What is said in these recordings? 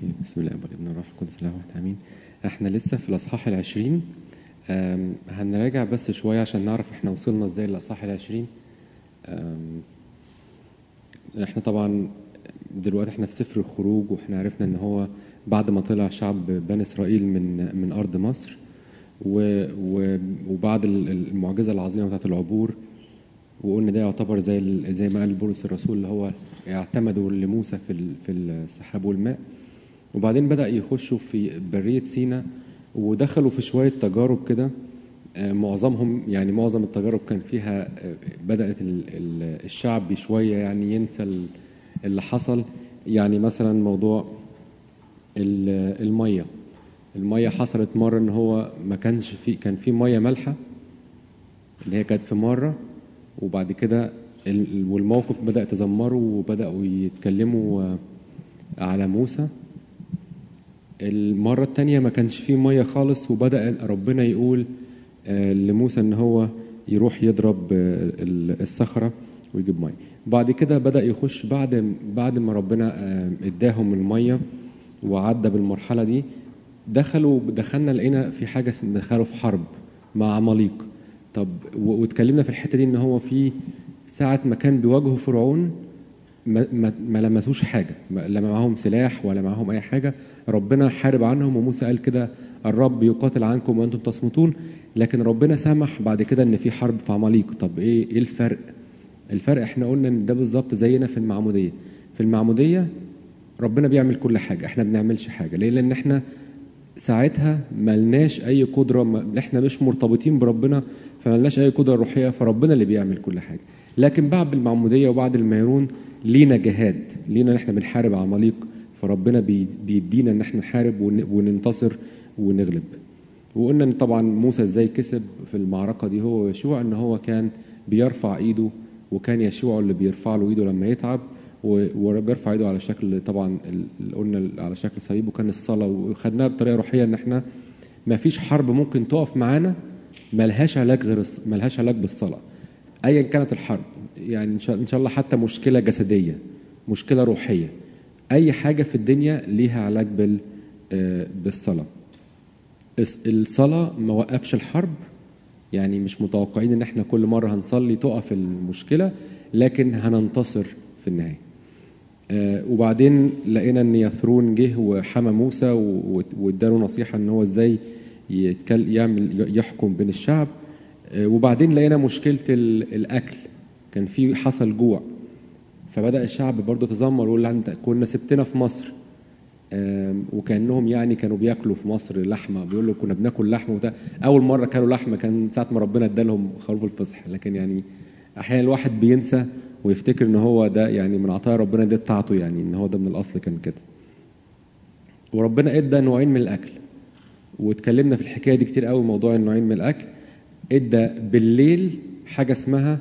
اوكي بسم الله والابن والروح القدس الله واحد امين احنا لسه في الاصحاح العشرين أم، هنراجع بس شويه عشان نعرف احنا وصلنا ازاي للاصحاح العشرين أم، احنا طبعا دلوقتي احنا في سفر الخروج واحنا عرفنا ان هو بعد ما طلع شعب بني اسرائيل من من ارض مصر و و وبعد ال- المعجزه العظيمه بتاعت العبور وقلنا ده يعتبر زي ال- زي ما قال بولس الرسول اللي هو اعتمدوا لموسى في ال- في السحاب والماء وبعدين بدأ يخشوا في برية سينا ودخلوا في شوية تجارب كده آه، معظمهم يعني معظم التجارب كان فيها آه، بدأت ال- ال- الشعب شوية يعني ينسى ال- اللي حصل يعني مثلا موضوع ال- المية المية حصلت مرة ان هو ما كانش في كان في مية مالحة اللي هي كانت في مرة وبعد كده ال- والموقف بدأ يتذمروا وبدأوا يتكلموا آه، على موسى المرة التانية ما كانش فيه مية خالص وبدأ ربنا يقول آه، لموسى ان هو يروح يضرب آه، ال- الصخرة ويجيب مية بعد كده بدأ يخش بعد بعد ما ربنا آه، اداهم المية وعدى بالمرحلة دي دخلوا دخلنا لقينا في حاجة اسمها- دخلوا في حرب مع عماليق طب و- واتكلمنا في الحتة دي ان هو في ساعة ما كان بيواجهوا فرعون ما, ما, ما لمسوش حاجة ما- لا معاهم سلاح ولا معاهم أي حاجة ربنا حارب عنهم وموسى قال كده الرب يقاتل عنكم وأنتم تصمتون لكن ربنا سمح بعد كده إن في حرب في عماليق طب إيه إيه الفرق؟ الفرق إحنا قلنا إن ده بالظبط زينا في المعمودية في المعمودية ربنا بيعمل كل حاجة إحنا بنعملش حاجة ليه؟ لأن إحنا ساعتها ملناش اي قدره ما احنا مش مرتبطين بربنا فملناش اي قدره روحيه فربنا اللي بيعمل كل حاجه لكن بعد المعموديه وبعد الميرون لينا جهاد لينا ان احنا بنحارب عماليق فربنا بي- بيدينا ان احنا نحارب ون- وننتصر ونغلب وقلنا ان طبعا موسى ازاي كسب في المعركه دي هو ويشوع ان هو كان بيرفع ايده وكان يشوع اللي بيرفع له ايده لما يتعب و- وبيرفع ايده على شكل طبعا ال- اللي قلنا على شكل صليب وكان الصلاه وخدناها بطريقه روحيه ان احنا ما فيش حرب ممكن تقف معانا ملهاش علاج غير الص- ملهاش علاج بالصلاه ايا كانت الحرب يعني ان شاء إن شاء الله حتى مشكله جسديه مشكله روحيه اي حاجه في الدنيا ليها علاج بال آه، بالصلاه الس- الصلاه ما وقفش الحرب يعني مش متوقعين ان احنا كل مره هنصلي تقف المشكله لكن هننتصر في النهايه آه، وبعدين لقينا ان يثرون جه وحمى موسى و- واداله نصيحه ان هو ازاي يتكل يعمل يحكم بين الشعب آه، وبعدين لقينا مشكله ال- الاكل كان في حصل جوع فبدا الشعب برضه تذمر ويقول لا انت كنا سبتنا في مصر آم، وكانهم يعني كانوا بياكلوا في مصر لحمه بيقول له كنا بناكل لحمه وده اول مره كانوا لحمه كان ساعه ما ربنا ادالهم خروف الفصح لكن يعني احيانا الواحد بينسى ويفتكر ان هو ده يعني من عطايا ربنا دي بتاعته يعني ان هو ده من الاصل كان كده وربنا ادى نوعين من الاكل واتكلمنا في الحكايه دي كتير قوي موضوع النوعين من الاكل ادى بالليل حاجه اسمها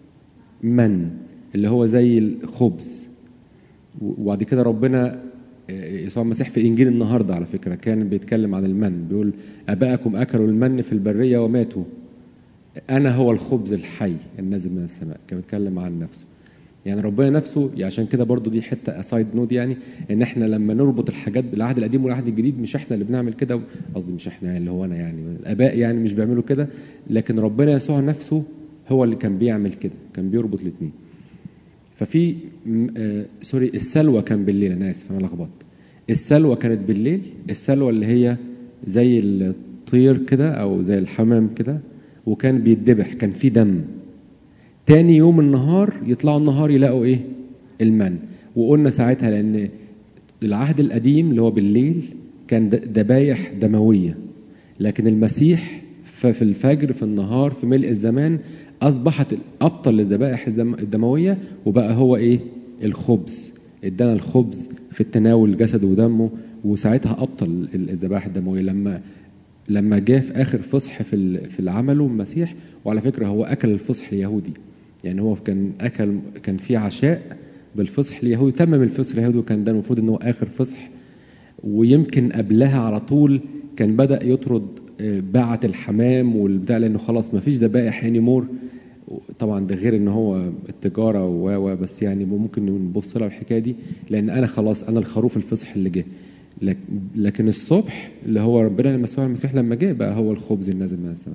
من اللي هو زي الخبز وبعد كده ربنا يسوع المسيح في انجيل النهارده على فكره كان بيتكلم عن المن بيقول ابائكم اكلوا المن في البريه وماتوا انا هو الخبز الحي النازل من السماء كان بيتكلم عن نفسه يعني ربنا نفسه يعني عشان كده برضو دي حته اسايد نود يعني ان احنا لما نربط الحاجات بالعهد القديم والعهد الجديد مش احنا اللي بنعمل كده قصدي مش احنا اللي هو انا يعني الاباء يعني مش بيعملوا كده لكن ربنا يسوع نفسه هو اللي كان بيعمل كده كان بيربط الاثنين ففي م- آه سوري السلوى كان بالليل انا اسف انا لخبطت السلوى كانت بالليل السلوى اللي هي زي الطير كده او زي الحمام كده وكان بيتذبح كان في دم تاني يوم النهار يطلعوا النهار يلاقوا ايه المن وقلنا ساعتها لان العهد القديم اللي هو بالليل كان د- ذبايح دمويه لكن المسيح ففي الفجر في النهار في ملء الزمان اصبحت ابطل للذبائح الدم- الدمويه وبقى هو ايه الخبز ادانا الخبز في التناول جسده ودمه وساعتها ابطل ال- الذبائح الدمويه لما لما جه في اخر فصح في ال- في العمل المسيح وعلى فكره هو اكل الفصح اليهودي يعني هو كان اكل كان في عشاء بالفصح اليهودي تمم الفصح اليهودي وكان ده المفروض ان هو اخر فصح ويمكن قبلها على طول كان بدا يطرد آه، باعة الحمام والبتاع لانه خلاص ما فيش ذبائح انيمور طبعا ده غير ان هو التجاره و و بس يعني ممكن نبص لها الحكايه دي لان انا خلاص انا الخروف الفصح اللي جه لك- لكن الصبح اللي هو ربنا المسيح المسيح لما جه بقى هو الخبز النازل من السماء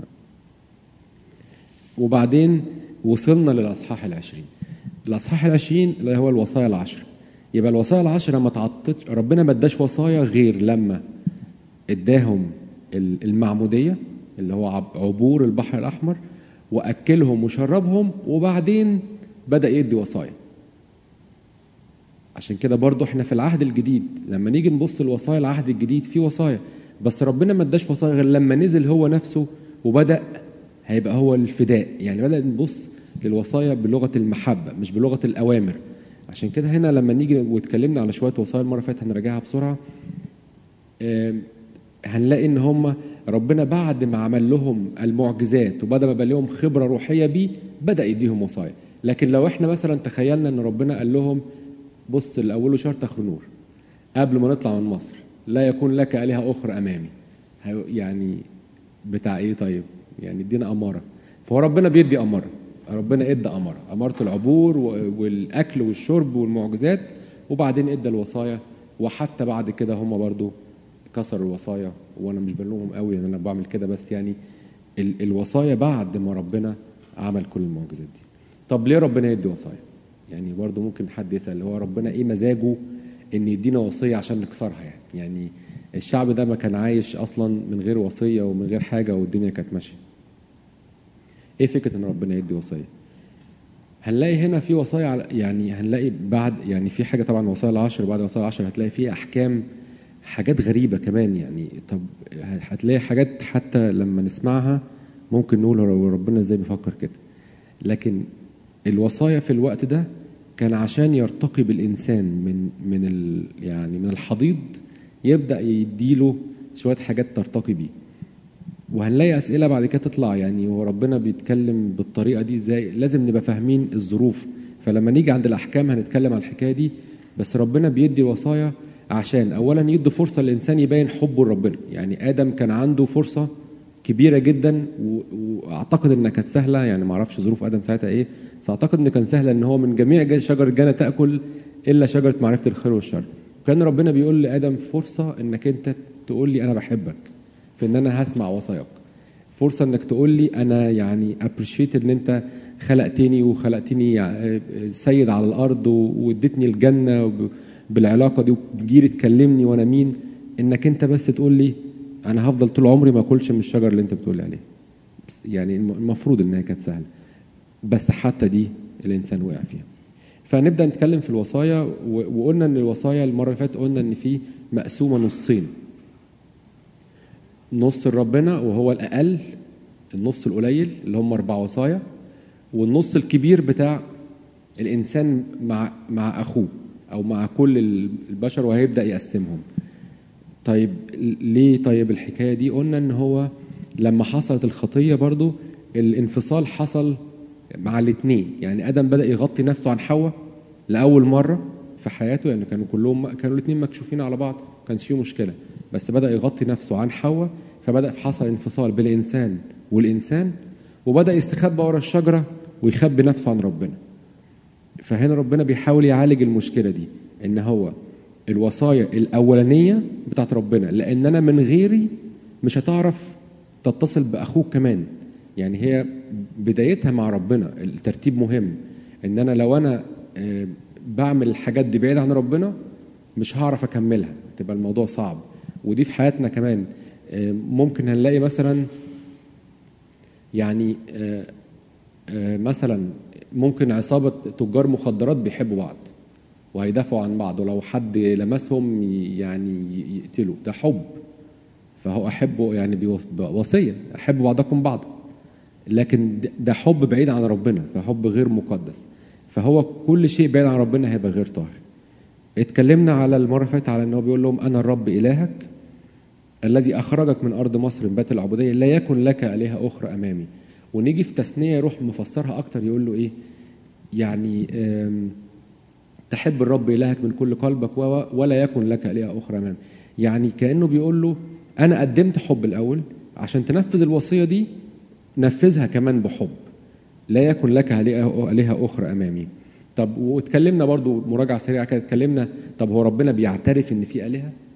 وبعدين وصلنا للاصحاح العشرين الاصحاح العشرين اللي هو الوصايا العشر يبقى الوصايا العشر ما تعطتش ربنا ما اداش وصايا غير لما اداهم ال- المعموديه اللي هو عب- عبور البحر الاحمر واكلهم وشربهم وبعدين بدا يدي وصايا عشان كده برضو احنا في العهد الجديد لما نيجي نبص لوصايا العهد الجديد في وصايا بس ربنا ما اداش وصايا غير لما نزل هو نفسه وبدا هيبقى هو الفداء يعني بدا نبص للوصايا بلغه المحبه مش بلغه الاوامر عشان كده هنا لما نيجي واتكلمنا على شويه وصايا المره اللي فاتت هنراجعها بسرعه آم، هنلاقي ان هم ربنا بعد ما عمل لهم المعجزات وبدا ما بقى لهم خبره روحيه بيه بدا يديهم وصايا لكن لو احنا مثلا تخيلنا ان ربنا قال لهم بص الاول شرط اخر نور قبل ما نطلع من مصر لا يكون لك الهه اخرى امامي هي- يعني بتاع ايه طيب يعني ادينا اماره فهو ربنا بيدي اماره ربنا ادى اماره اماره العبور و- والاكل والشرب والمعجزات وبعدين ادى الوصايا وحتى بعد كده هم برضو كسروا الوصايا وانا مش بلومهم قوي لان انا بعمل كده بس يعني ال- الوصايا بعد ما ربنا عمل كل المعجزات دي طب ليه ربنا يدي وصايا يعني برضو ممكن حد يسال هو ربنا ايه مزاجه ان يدينا وصيه عشان نكسرها يعني يعني الشعب ده ما كان عايش اصلا من غير وصيه ومن غير حاجه والدنيا كانت ماشيه ايه فكره ان ربنا يدي وصيه هنلاقي هنا في وصايا على- يعني هنلاقي بعد يعني في حاجه طبعا وصايا العشر بعد وصايا العشر هتلاقي فيه احكام حاجات غريبه كمان يعني طب هتلاقي حاجات حتى لما نسمعها ممكن نقول هو ربنا ازاي بيفكر كده لكن الوصايا في الوقت ده كان عشان يرتقي بالانسان من من ال يعني من الحضيض يبدا يديله شويه حاجات ترتقي بيه وهنلاقي اسئله بعد كده تطلع يعني هو ربنا بيتكلم بالطريقه دي ازاي لازم نبقى فاهمين الظروف فلما نيجي عند الاحكام هنتكلم عن الحكايه دي بس ربنا بيدي وصايا عشان اولا يدي فرصه للانسان يبين حبه لربنا يعني ادم كان عنده فرصه كبيره جدا و- واعتقد انها كانت سهله يعني ما اعرفش ظروف ادم ساعتها ايه بس اعتقد ان كان سهله ان هو من جميع ج- شجر الجنه تاكل الا شجره معرفه الخير والشر كان ربنا بيقول لادم فرصه انك انت تقول لي انا بحبك في ان انا هسمع وصاياك فرصه انك تقول لي انا يعني ابريشيت ان انت خلقتني وخلقتني يع- سيد على الارض و- واديتني الجنه وب- بالعلاقه دي وتجيلي تكلمني وانا مين انك انت بس تقول لي انا هفضل طول عمري ما اكلش من الشجر اللي انت بتقول لي عليه بس يعني الم- المفروض انها كانت سهله بس حتى دي الانسان وقع فيها فنبدا نتكلم في الوصايا و- وقلنا ان الوصايا المره اللي فاتت قلنا ان في مقسومه نصين نص لربنا وهو الاقل النص القليل اللي هم اربع وصايا والنص الكبير بتاع الانسان مع مع اخوه او مع كل البشر وهيبدا يقسمهم طيب ليه طيب الحكايه دي قلنا ان هو لما حصلت الخطيه برضو الانفصال حصل مع الاثنين يعني ادم بدا يغطي نفسه عن حواء لاول مره في حياته يعني كانوا كلهم كانوا الاثنين مكشوفين على بعض ما كانش فيه مشكله بس بدا يغطي نفسه عن حواء فبدا حصل انفصال بين الانسان والانسان وبدا يستخبى ورا الشجره ويخبي نفسه عن ربنا فهنا ربنا بيحاول يعالج المشكله دي ان هو الوصايا الاولانيه بتاعت ربنا لان انا من غيري مش هتعرف تتصل باخوك كمان يعني هي بدايتها مع ربنا الترتيب مهم ان انا لو انا آه، بعمل الحاجات دي بعيد عن ربنا مش هعرف اكملها تبقى الموضوع صعب ودي في حياتنا كمان آه، ممكن هنلاقي مثلا يعني آه، آه، مثلا ممكن عصابة تجار مخدرات بيحبوا بعض وهيدافعوا عن بعض ولو حد لمسهم ي- يعني يقتلوا ده حب فهو أحبه يعني بيوص- وصية أحب بعضكم بعضا لكن ده- ده حب بعيد عن ربنا فحب غير مقدس فهو كل شيء بعيد عن ربنا هيبقى غير طاهر اتكلمنا على المرة اللي فاتت على ان هو بيقول لهم انا الرب الهك الذي اخرجك من ارض مصر من بيت العبوديه لا يكن لك الهه اخرى امامي ونيجي في تثنيه يروح مفسرها اكتر يقول له ايه يعني آم، تحب الرب الهك من كل قلبك و- ولا يكن لك الهه اخرى امامي يعني كانه بيقول له انا قدمت حب الاول عشان تنفذ الوصيه دي نفذها كمان بحب لا يكن لك آلهة آلهة أخرى أمامي طب واتكلمنا برضو مراجعة سريعة كده اتكلمنا طب هو ربنا بيعترف إن في آلهة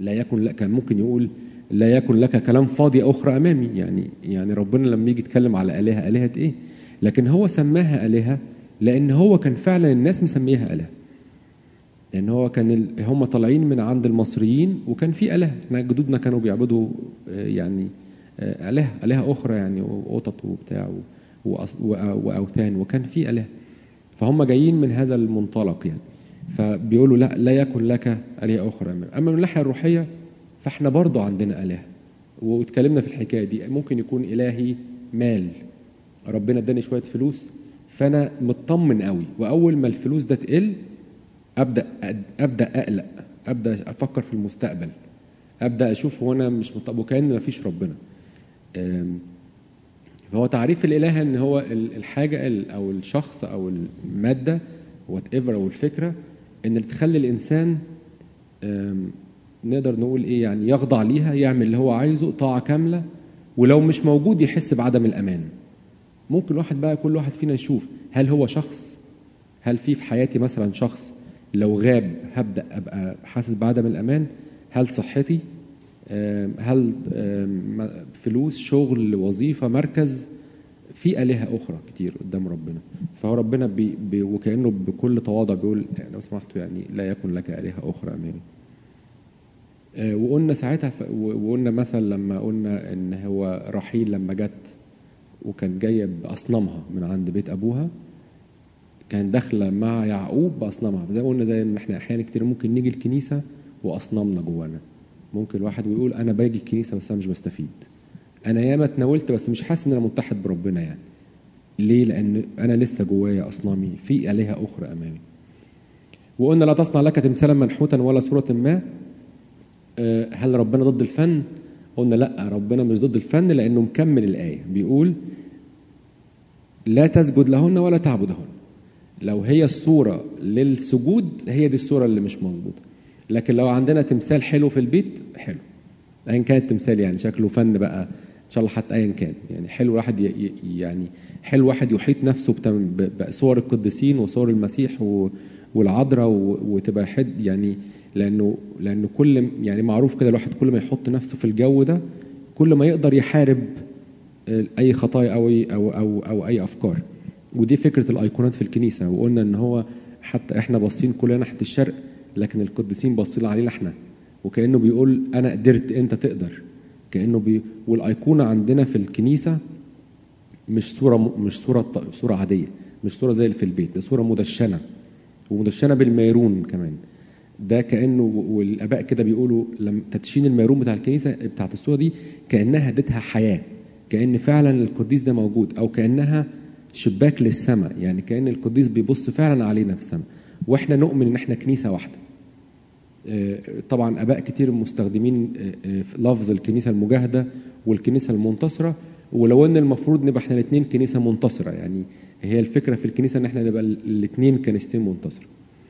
لا يكن لك كان ممكن يقول لا يكن لك كلام فاضي اخرى امامي يعني يعني ربنا لما يجي يتكلم على الهه الهه ايه لكن هو سماها الهه لان هو كان فعلا الناس مسميها الهه لان هو كان ال... هم طالعين من عند المصريين وكان في اله احنا جدودنا كانوا بيعبدوا آه، يعني آه، اله الهه اخرى يعني وقطط وبتاع و... وأص- وأ- واوثان وكان في اله فهم جايين من هذا المنطلق يعني فبيقولوا لا لا يكن لك الهه اخرى امام اما من الناحيه الروحيه فاحنا برضو عندنا اله واتكلمنا في الحكايه دي ممكن يكون الهي مال ربنا اداني شويه فلوس فانا مطمن قوي واول ما الفلوس ده تقل ابدا ابدا اقلق ابدا افكر في المستقبل ابدا اشوف هو انا مش مطمن وكان ما فيش ربنا أم، فهو تعريف الاله ان هو ال- الحاجه ال- او الشخص او الماده وات ايفر او الفكره ان اللي تخلي الانسان أم، نقدر نقول ايه يعني يخضع ليها يعمل اللي هو عايزه طاعه كامله ولو مش موجود يحس بعدم الامان ممكن واحد بقى كل واحد فينا يشوف هل هو شخص هل في في حياتي مثلا شخص لو غاب هبدا ابقى حاسس بعدم الامان هل صحتي آم، هل آم، فلوس شغل وظيفه مركز في الهه اخرى كتير قدام ربنا فهو ربنا بي بي وكانه بكل تواضع بيقول لو سمحتوا يعني لا يكن لك الهه اخرى امامي آه، وقلنا ساعتها ف- و- وقلنا مثلا لما قلنا ان هو رحيل لما جت وكانت جايه باصنامها من عند بيت ابوها كانت داخله مع يعقوب باصنامها زي ما قلنا زي ان احنا احيانا كتير ممكن نيجي الكنيسه واصنامنا جوانا ممكن الواحد ويقول انا باجي الكنيسه بس انا مش بستفيد انا ياما اتناولت بس مش حاسس ان انا متحد بربنا يعني ليه لان انا لسه جوايا اصنامي في الهه اخرى امامي وقلنا لا تصنع لك تمثالا منحوتا ولا صوره ما آه، هل ربنا ضد الفن قلنا لا ربنا مش ضد الفن لانه مكمل الايه بيقول لا تسجد لهن ولا تعبدهن لو هي الصورة للسجود هي دي الصورة اللي مش مظبوطة لكن لو عندنا تمثال حلو في البيت حلو ايا كان التمثال يعني شكله فن بقى ان شاء الله حتى ايا كان يعني حلو واحد ي- ي- يعني حلو واحد يحيط نفسه بتم- ب- بصور القديسين وصور المسيح و- والعذراء و- وتبقى حد يعني لانه لانه كل يعني معروف كده الواحد كل ما يحط نفسه في الجو ده كل ما يقدر يحارب اي خطايا او أي- او او او اي افكار ودي فكره الايقونات في الكنيسه وقلنا ان هو حتى احنا باصين كلنا ناحيه الشرق لكن القديسين باصين علينا احنا وكانه بيقول انا قدرت انت تقدر كانه بي والايقونه عندنا في الكنيسه مش صوره م- مش صوره ط- صوره عاديه مش صوره زي اللي في البيت ده صوره مدشنه ومدشنه بالميرون كمان ده كانه والاباء كده بيقولوا لما تدشين الميرون بتاع الكنيسه بتاعت الصوره دي كانها اديتها حياه كان فعلا القديس ده موجود او كانها شباك للسماء يعني كان القديس بيبص فعلا علينا في السماء واحنا نؤمن ان احنا كنيسه واحده آه، طبعا اباء كتير مستخدمين آه، آه، في لفظ الكنيسه المجاهده والكنيسه المنتصره ولو ان المفروض نبقى احنا الاثنين كنيسه منتصره يعني هي الفكره في الكنيسه ان احنا نبقى الاثنين كنيستين منتصره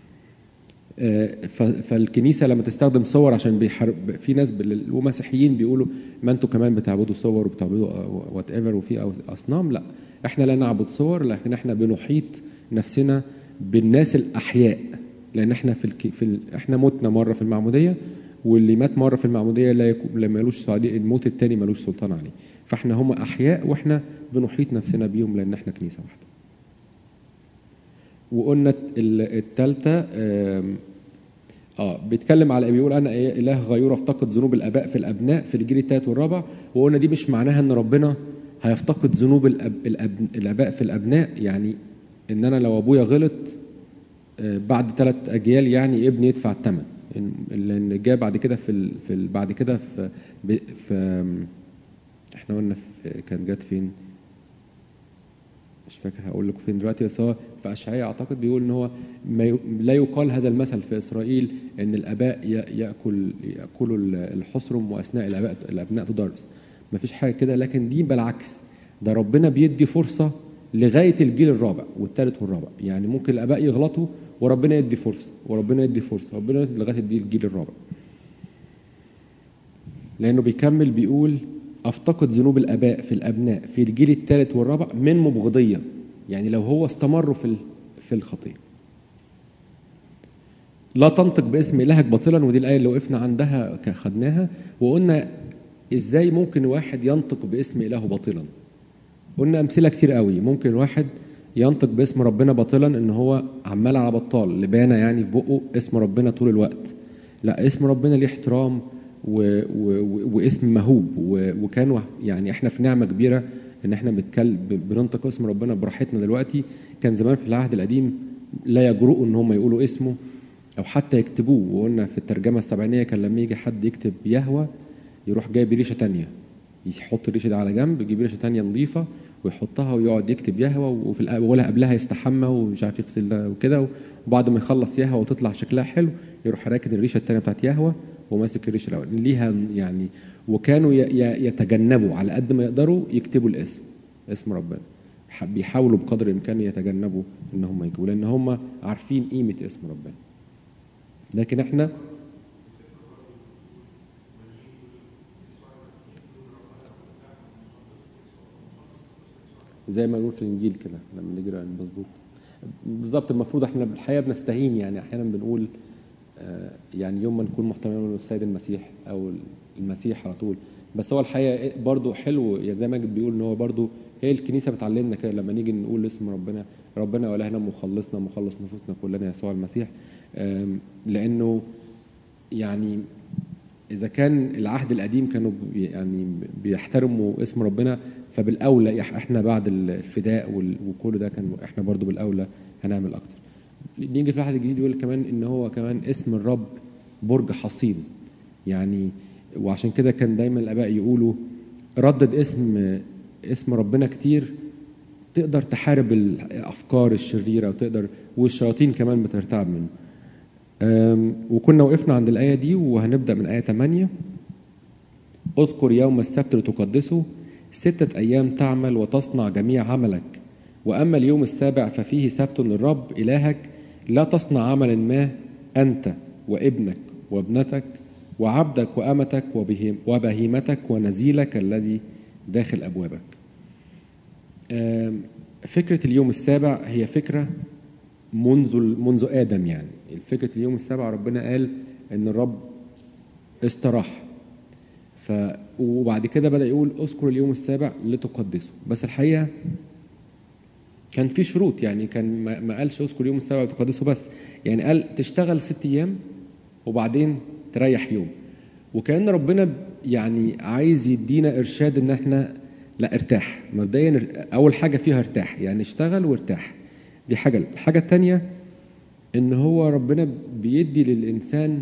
آه، ف- فالكنيسه لما تستخدم صور عشان بيحارب في ناس بال- ومسيحيين بيقولوا ما انتوا كمان بتعبدوا صور وبتعبدوا وات ايفر وفي أو- اصنام لا احنا لا نعبد صور لكن احنا بنحيط نفسنا بالناس الاحياء لان احنا في, الك... في ال... احنا متنا مره في المعموديه واللي مات مره في المعموديه لا يكون لا مالوش عليه الموت التاني مالوش سلطان عليه فاحنا هم احياء واحنا بنحيط نفسنا بيهم لان احنا كنيسه واحده وقلنا الثالثه اه بيتكلم على بيقول انا إيه اله غيور افتقد ذنوب الاباء في الابناء في الجيل الثالث والرابع وقلنا دي مش معناها ان ربنا هيفتقد ذنوب الأب الأب الاباء في الابناء يعني ان انا لو ابويا غلط آه، بعد ثلاث اجيال يعني ابني يدفع الثمن لان جاء بعد كده في ال في ال بعد كده في ب- في آم، احنا قلنا في كانت جت فين مش فاكر هقول لكم فين دلوقتي بس هو في اشعياء اعتقد بيقول ان هو ما ي... لا يقال هذا المثل في اسرائيل ان الاباء ي... ياكل ياكلوا ال- الحصرم واثناء الاباء الابناء تدرس ما فيش حاجه كده لكن دي بالعكس ده ربنا بيدي فرصه لغايه الجيل الرابع والثالث والرابع يعني ممكن الاباء يغلطوا وربنا يدي فرصه وربنا يدي فرصه وربنا يدي لغايه دي الجيل الرابع لانه بيكمل بيقول افتقد ذنوب الاباء في الابناء في الجيل الثالث والرابع من مبغضيه يعني لو هو استمروا في ال- في الخطيه لا تنطق باسم الهك باطلا ودي الايه اللي وقفنا عندها ك- خدناها وقلنا ازاي ممكن واحد ينطق باسم الهه باطلا قلنا امثله كتير قوي ممكن واحد ينطق باسم ربنا باطلا ان هو عمال على بطال لبانه يعني في بقه اسم ربنا طول الوقت لا اسم ربنا ليه احترام و... و... و... واسم مهوب و... وكانوا يعني احنا في نعمه كبيره ان احنا بنتكلم بننطق اسم ربنا براحتنا دلوقتي كان زمان في العهد القديم لا يجرؤوا ان هم يقولوا اسمه او حتى يكتبوه وقلنا في الترجمه السبعينيه كان لما يجي حد يكتب يهوى يروح جايب ريشه تانية يحط الريشه دي على جنب يجيب ريشه تانية نظيفه ويحطها ويقعد يكتب يهوى وفي الأ- ولا قبلها يستحمى ومش عارف يغسل ده وكده وبعد ما يخلص يهوى وتطلع شكلها حلو يروح راكن الريشه التانية بتاعت يهوى وماسك الريشه الاول ليها يعني وكانوا ي- ي- يتجنبوا على قد ما يقدروا يكتبوا الاسم اسم ربنا ح- بيحاولوا بقدر الامكان يتجنبوا ان هم يجيبوا لان هم عارفين قيمه اسم ربنا لكن احنا زي ما نقول في الانجيل كده لما نقرا مظبوط بالظبط المفروض احنا بالحقيقه بنستهين يعني احيانا بنقول آه، يعني يوم ما نكون محترمين السيد المسيح او المسيح على طول بس هو الحقيقه برضو حلو يا زي ماجد بيقول ان هو برضو هي الكنيسه بتعلمنا كده لما نيجي نقول اسم ربنا ربنا والهنا مخلصنا مخلص نفوسنا كلنا يسوع المسيح آم، لانه يعني اذا كان العهد القديم كانوا بي- يعني بيحترموا اسم ربنا فبالاولى إح- احنا بعد الفداء وال- وكل ده كان احنا برضو بالاولى هنعمل اكتر نيجي في العهد الجديد يقول كمان ان هو كمان اسم الرب برج حصين يعني وعشان كده كان دايما الاباء يقولوا ردد اسم اسم ربنا كتير تقدر تحارب الافكار الشريره وتقدر والشياطين كمان بترتعب منه أم، وكنا وقفنا عند الآية دي وهنبدأ من آية 8 اذكر يوم السبت لتقدسه ستة أيام تعمل وتصنع جميع عملك وأما اليوم السابع ففيه سبت للرب إلهك لا تصنع عملا ما أنت وابنك وابنتك وعبدك وأمتك وبهيم- وبهيمتك ونزيلك الذي داخل أبوابك أم، فكرة اليوم السابع هي فكرة منذ منذ ادم يعني فكره اليوم السابع ربنا قال ان الرب استراح ف وبعد كده بدا يقول اذكر اليوم السابع لتقدسه بس الحقيقه كان في شروط يعني كان ما ما قالش اذكر اليوم السابع لتقدسه بس يعني قال تشتغل ست ايام وبعدين تريح يوم وكان ربنا يعني عايز يدينا ارشاد ان احنا لا ارتاح مبدئيا اول حاجه فيها ارتاح يعني اشتغل وارتاح دي حاجه الحاجه الثانيه ان هو ربنا بيدي للانسان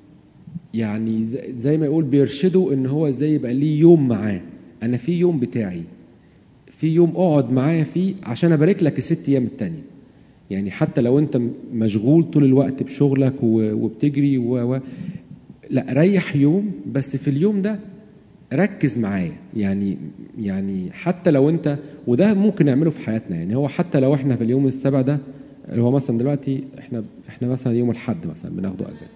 يعني زي- زي ما يقول بيرشده ان هو ازاي يبقى ليه يوم معاه انا في يوم بتاعي في يوم اقعد معايا فيه عشان ابارك لك الست ايام التانية يعني حتى لو انت مشغول طول الوقت بشغلك و- وبتجري و... و... لا ريح يوم بس في اليوم ده ركز معايا يعني يعني حتى لو انت وده ممكن نعمله في حياتنا يعني هو حتى لو احنا في اليوم السابع ده اللي هو مثلا دلوقتي احنا احنا مثلا يوم الاحد مثلا بناخده اجازه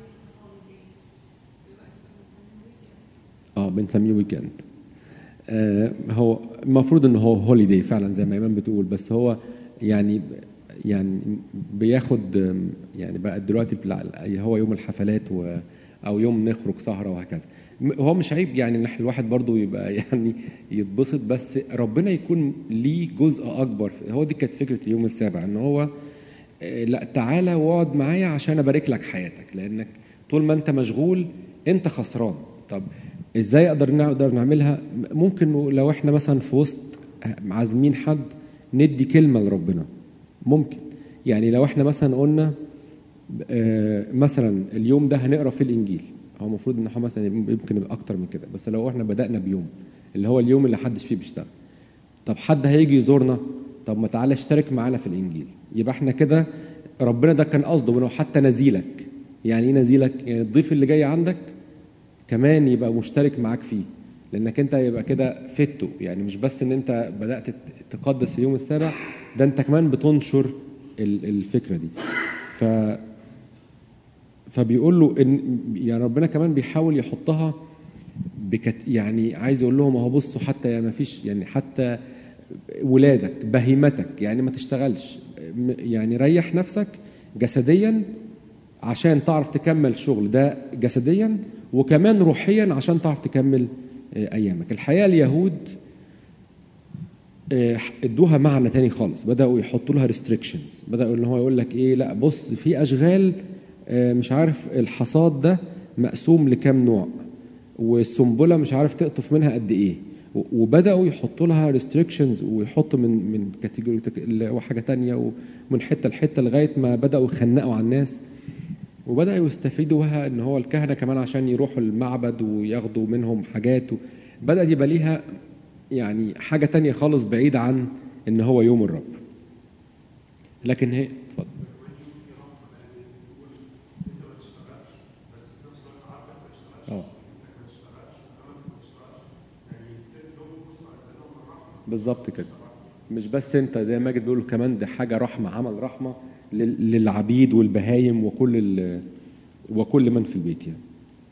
اه بنسميه ويكند آه هو المفروض ان هو هوليداي فعلا زي ما ايمان بتقول بس هو يعني يعني بياخد آم، يعني بقى دلوقتي بلا- هو يوم الحفلات و او يوم نخرج سهره وهكذا م- هو مش عيب يعني ان إحنا الواحد برضو يبقى يعني يتبسط بس ربنا يكون ليه جزء اكبر في- هو دي كانت فكره اليوم السابع ان هو آه، لا تعالى واقعد معايا عشان ابارك لك حياتك لانك طول ما انت مشغول انت خسران طب ازاي اقدر نقدر نعملها م- ممكن لو احنا مثلا في وسط عازمين حد ندي كلمه لربنا ممكن يعني لو احنا مثلا قلنا آه، مثلا اليوم ده هنقرا فيه الانجيل هو المفروض ان هو مثلا يمكن يبقى اكتر من كده بس لو احنا بدانا بيوم اللي هو اليوم اللي حدش فيه بيشتغل طب حد هيجي يزورنا طب ما تعالى اشترك معانا في الانجيل يبقى احنا كده ربنا ده كان قصده انه حتى نزيلك يعني ايه نزيلك يعني الضيف اللي جاي عندك كمان يبقى مشترك معاك فيه لانك انت يبقى كده فته يعني مش بس ان انت بدات تقدس اليوم السابع ده انت كمان بتنشر ال- الفكره دي ف فبيقول له ان يعني ربنا كمان بيحاول يحطها بكت يعني عايز يقول لهم اهو بصوا حتى يا ما فيش يعني حتى ولادك بهيمتك يعني ما تشتغلش م- يعني ريح نفسك جسديا عشان تعرف تكمل شغل ده جسديا وكمان روحيا عشان تعرف تكمل آه، ايامك الحقيقه اليهود آه، ادوها معنى تاني خالص بداوا يحطوا لها ريستريكشنز بداوا ان هو يقول لك ايه لا بص في اشغال آه، مش عارف الحصاد ده مقسوم لكام نوع والسنبله مش عارف تقطف منها قد ايه و- وبداوا يحطوا لها ريستريكشنز ويحطوا من من كاتيجوري وحاجه تانية ومن حته لحته لغايه ما بداوا يخنقوا على الناس وبداوا يستفيدوا بها ان هو الكهنه كمان عشان يروحوا المعبد وياخدوا منهم حاجات و- بدات يبقى ليها يعني حاجه تانية خالص بعيده عن ان هو يوم الرب لكن هي اتفضل اه بالظبط كده مش بس انت زي ما ماجد بيقول كمان دي حاجه رحمه عمل رحمه لل- للعبيد والبهايم وكل ال- وكل من في البيت يعني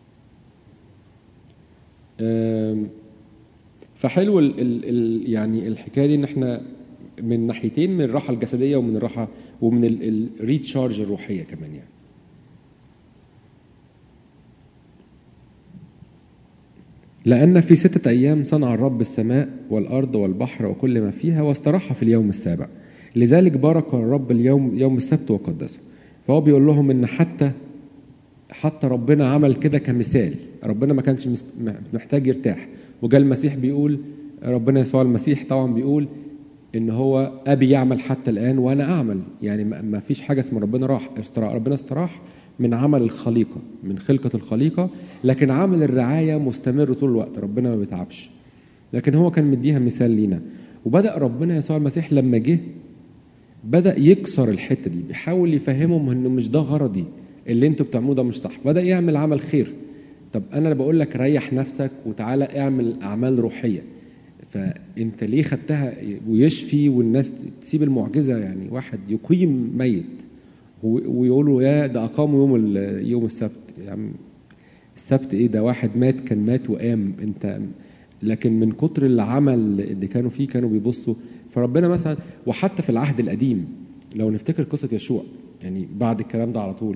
آم، فحلو ال ال ال يعني الحكايه دي ان احنا من ناحيتين من الراحه الجسديه ومن الراحه ومن الريتشارج الروحيه كمان يعني لأن في ستة أيام صنع الرب السماء والأرض والبحر وكل ما فيها واستراح في اليوم السابع لذلك بارك الرب اليوم يوم السبت وقدسه فهو بيقول لهم إن حتى حتى ربنا عمل كده كمثال ربنا ما كانش مست- محتاج يرتاح وجاء المسيح بيقول ربنا يسوع المسيح طبعا بيقول ان هو ابي يعمل حتى الان وانا اعمل يعني ما ما فيش حاجه اسمها ربنا راح استراح ربنا استراح من عمل الخليقه من خلقه الخليقه لكن عمل الرعايه مستمر طول الوقت ربنا ما بيتعبش لكن هو كان مديها مثال لينا وبدا ربنا يسوع المسيح لما جه بدا يكسر الحته دي بيحاول يفهمهم انه مش ده غرضي اللي انتوا بتعملوه ده مش صح بدا يعمل عمل خير طب انا اللي بقول لك ريح نفسك وتعالى اعمل اعمال روحيه فانت ليه خدتها ويشفي والناس تسيب المعجزه يعني واحد يقيم ميت و- ويقولوا يا ده اقاموا يوم ال- يوم السبت يعني السبت ايه ده واحد مات كان مات وقام انت لكن من كتر العمل اللي كانوا فيه كانوا بيبصوا فربنا مثلا وحتى في العهد القديم لو نفتكر قصه يشوع يعني بعد الكلام ده على طول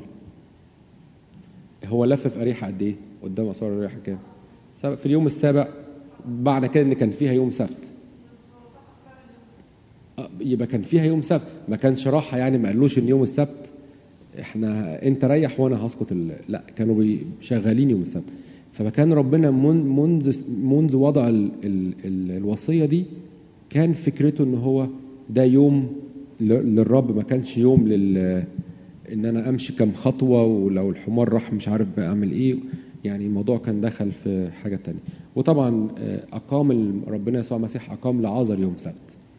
هو لف في اريحه قد ايه؟ قدام اسوار اريحه كام؟ سبع- في اليوم السابع معنى كده ان كان فيها يوم سبت آه، يبقى كان فيها يوم سبت ما كانش راحه يعني ما قالوش ان يوم السبت احنا انت ريح وانا هسقط ال... لا كانوا بي- شغالين يوم السبت فكان ربنا من- منذ منذ وضع ال... ال... ال... الوصيه دي كان فكرته ان هو ده يوم ل... للرب ما كانش يوم لل ان انا امشي كم خطوه ولو الحمار راح مش عارف بعمل ايه يعني الموضوع كان دخل في حاجه تانية وطبعا آه، اقام ال- ربنا يسوع المسيح اقام لعازر يوم سبت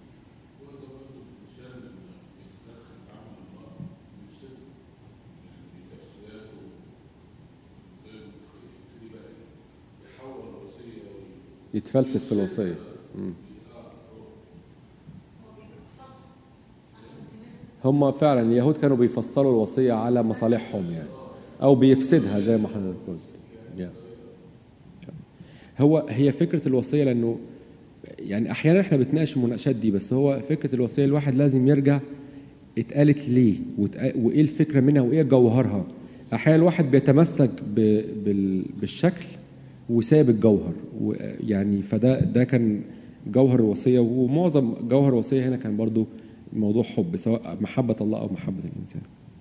يتفلسف في الوصيه مم. هم فعلا اليهود كانوا بيفصلوا الوصيه على مصالحهم يعني او بيفسدها زي ما حضرتك قلت yeah. هو هي فكره الوصيه لانه يعني احيانا احنا بنتناقش المناقشات دي بس هو فكره الوصيه الواحد لازم يرجع اتقالت ليه واتق- وايه الفكره منها وايه جوهرها احيانا الواحد بيتمسك ب- بال- بالشكل وساب الجوهر و- يعني فده ده كان جوهر الوصيه ومعظم جوهر الوصيه هنا كان برضو موضوع حب سواء محبه الله او محبه الانسان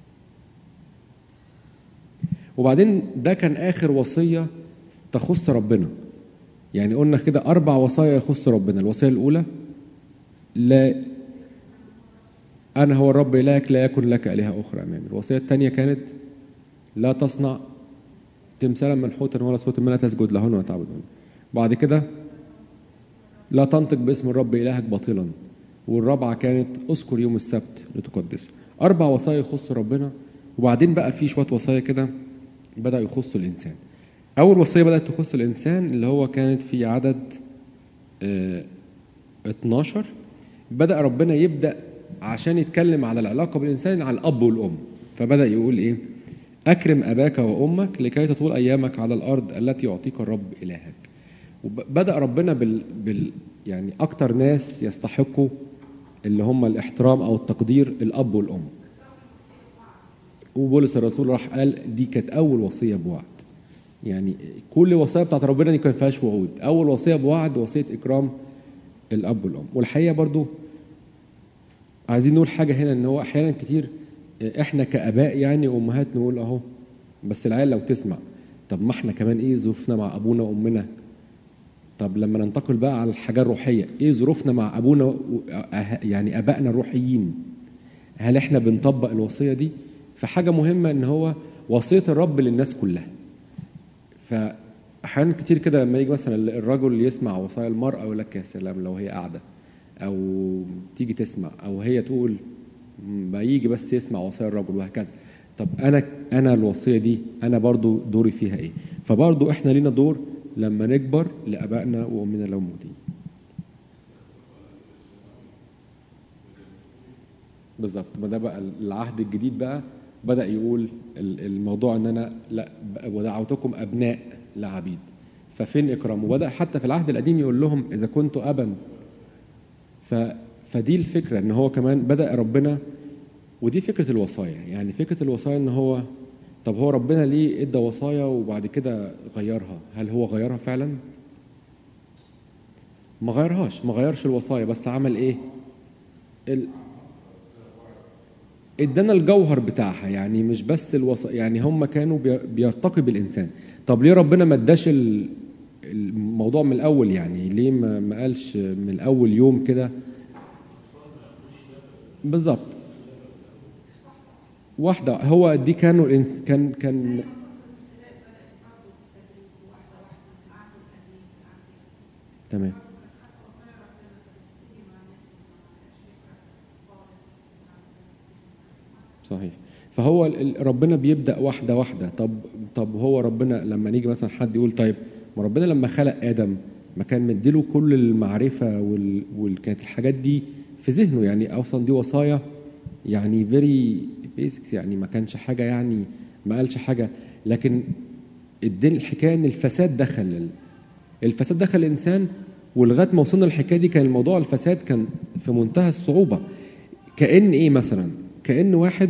وبعدين ده كان اخر وصيه تخص ربنا يعني قلنا كده اربع وصايا يخص ربنا الوصيه الاولى لا انا هو الرب الهك لا يكن لك الهه اخرى امامي الوصيه الثانيه كانت لا تصنع تمثالا منحوتا ولا صوت ما لا تسجد لهن ولا تعبدهن بعد كده لا تنطق باسم الرب الهك باطلا والرابعه كانت اذكر يوم السبت لتقدسه اربع وصايا يخص ربنا وبعدين بقى في شويه وصايا كده بدا يخص الانسان اول وصيه بدات تخص الانسان اللي هو كانت في عدد آه 12 بدا ربنا يبدا عشان يتكلم على العلاقه بالانسان على الاب والام فبدا يقول ايه اكرم اباك وامك لكي تطول ايامك على الارض التي يعطيك الرب الهك وبدا ربنا بال, بال يعني اكتر ناس يستحقوا اللي هم الاحترام او التقدير الاب والام وبولس الرسول راح قال دي كانت اول وصيه بوعد يعني كل وصيه بتاعت ربنا دي كان فيهاش وعود اول وصيه بوعد وصيه اكرام الاب والام والحقيقه برضو عايزين نقول حاجه هنا ان هو احيانا كتير احنا كاباء يعني امهات نقول اهو بس العيال لو تسمع طب ما احنا كمان ايه ظروفنا مع ابونا وامنا طب لما ننتقل بقى على الحاجه الروحيه ايه ظروفنا مع ابونا و- أه- يعني ابائنا الروحيين هل احنا بنطبق الوصيه دي فحاجه مهمه ان هو وصيه الرب للناس كلها فاحيانا كتير كده لما يجي مثلا الرجل يسمع وصايا المراه يقول لك يا سلام لو هي قاعده او تيجي تسمع او هي تقول ما يجي بس يسمع وصايا الرجل وهكذا طب انا انا الوصيه دي انا برضو دوري فيها ايه فبرضو احنا لينا دور لما نكبر لابائنا وامنا لو موتين بالظبط ما ده بقى العهد الجديد بقى بدا يقول ال- الموضوع ان انا لا ب- ودعوتكم ابناء لعبيد ففين اكرام وبدا حتى في العهد القديم يقول لهم اذا كنت ابا ف فدي الفكره ان هو كمان بدا ربنا ودي فكره الوصايا يعني فكره الوصايا ان هو طب هو ربنا ليه ادى وصايا وبعد كده غيرها هل هو غيرها فعلا ما غيرهاش ما غيرش الوصايا بس عمل ايه ال... ادانا الجوهر بتاعها يعني مش بس الوصايا يعني هم كانوا بي- بيرتقي بالانسان طب ليه ربنا ما اداش ال- الموضوع من الاول يعني ليه ما ما قالش من اول يوم كده بالظبط واحدة هو دي كانوا الإنس- كان كان تمام صحيح فهو ال- ال- ربنا بيبدا واحده واحده طب طب هو ربنا لما نيجي مثلا حد يقول طيب ما ربنا لما خلق ادم ما كان مديله كل المعرفه وال... وكانت الحاجات دي في ذهنه يعني اصلا دي وصايا يعني فيري بيسكس يعني ما كانش حاجه يعني ما قالش حاجه لكن الدين الحكايه ان الفساد دخل ال- الفساد دخل الانسان ولغايه ما وصلنا للحكايه دي كان الموضوع الفساد كان في منتهى الصعوبه كان ايه مثلا كان واحد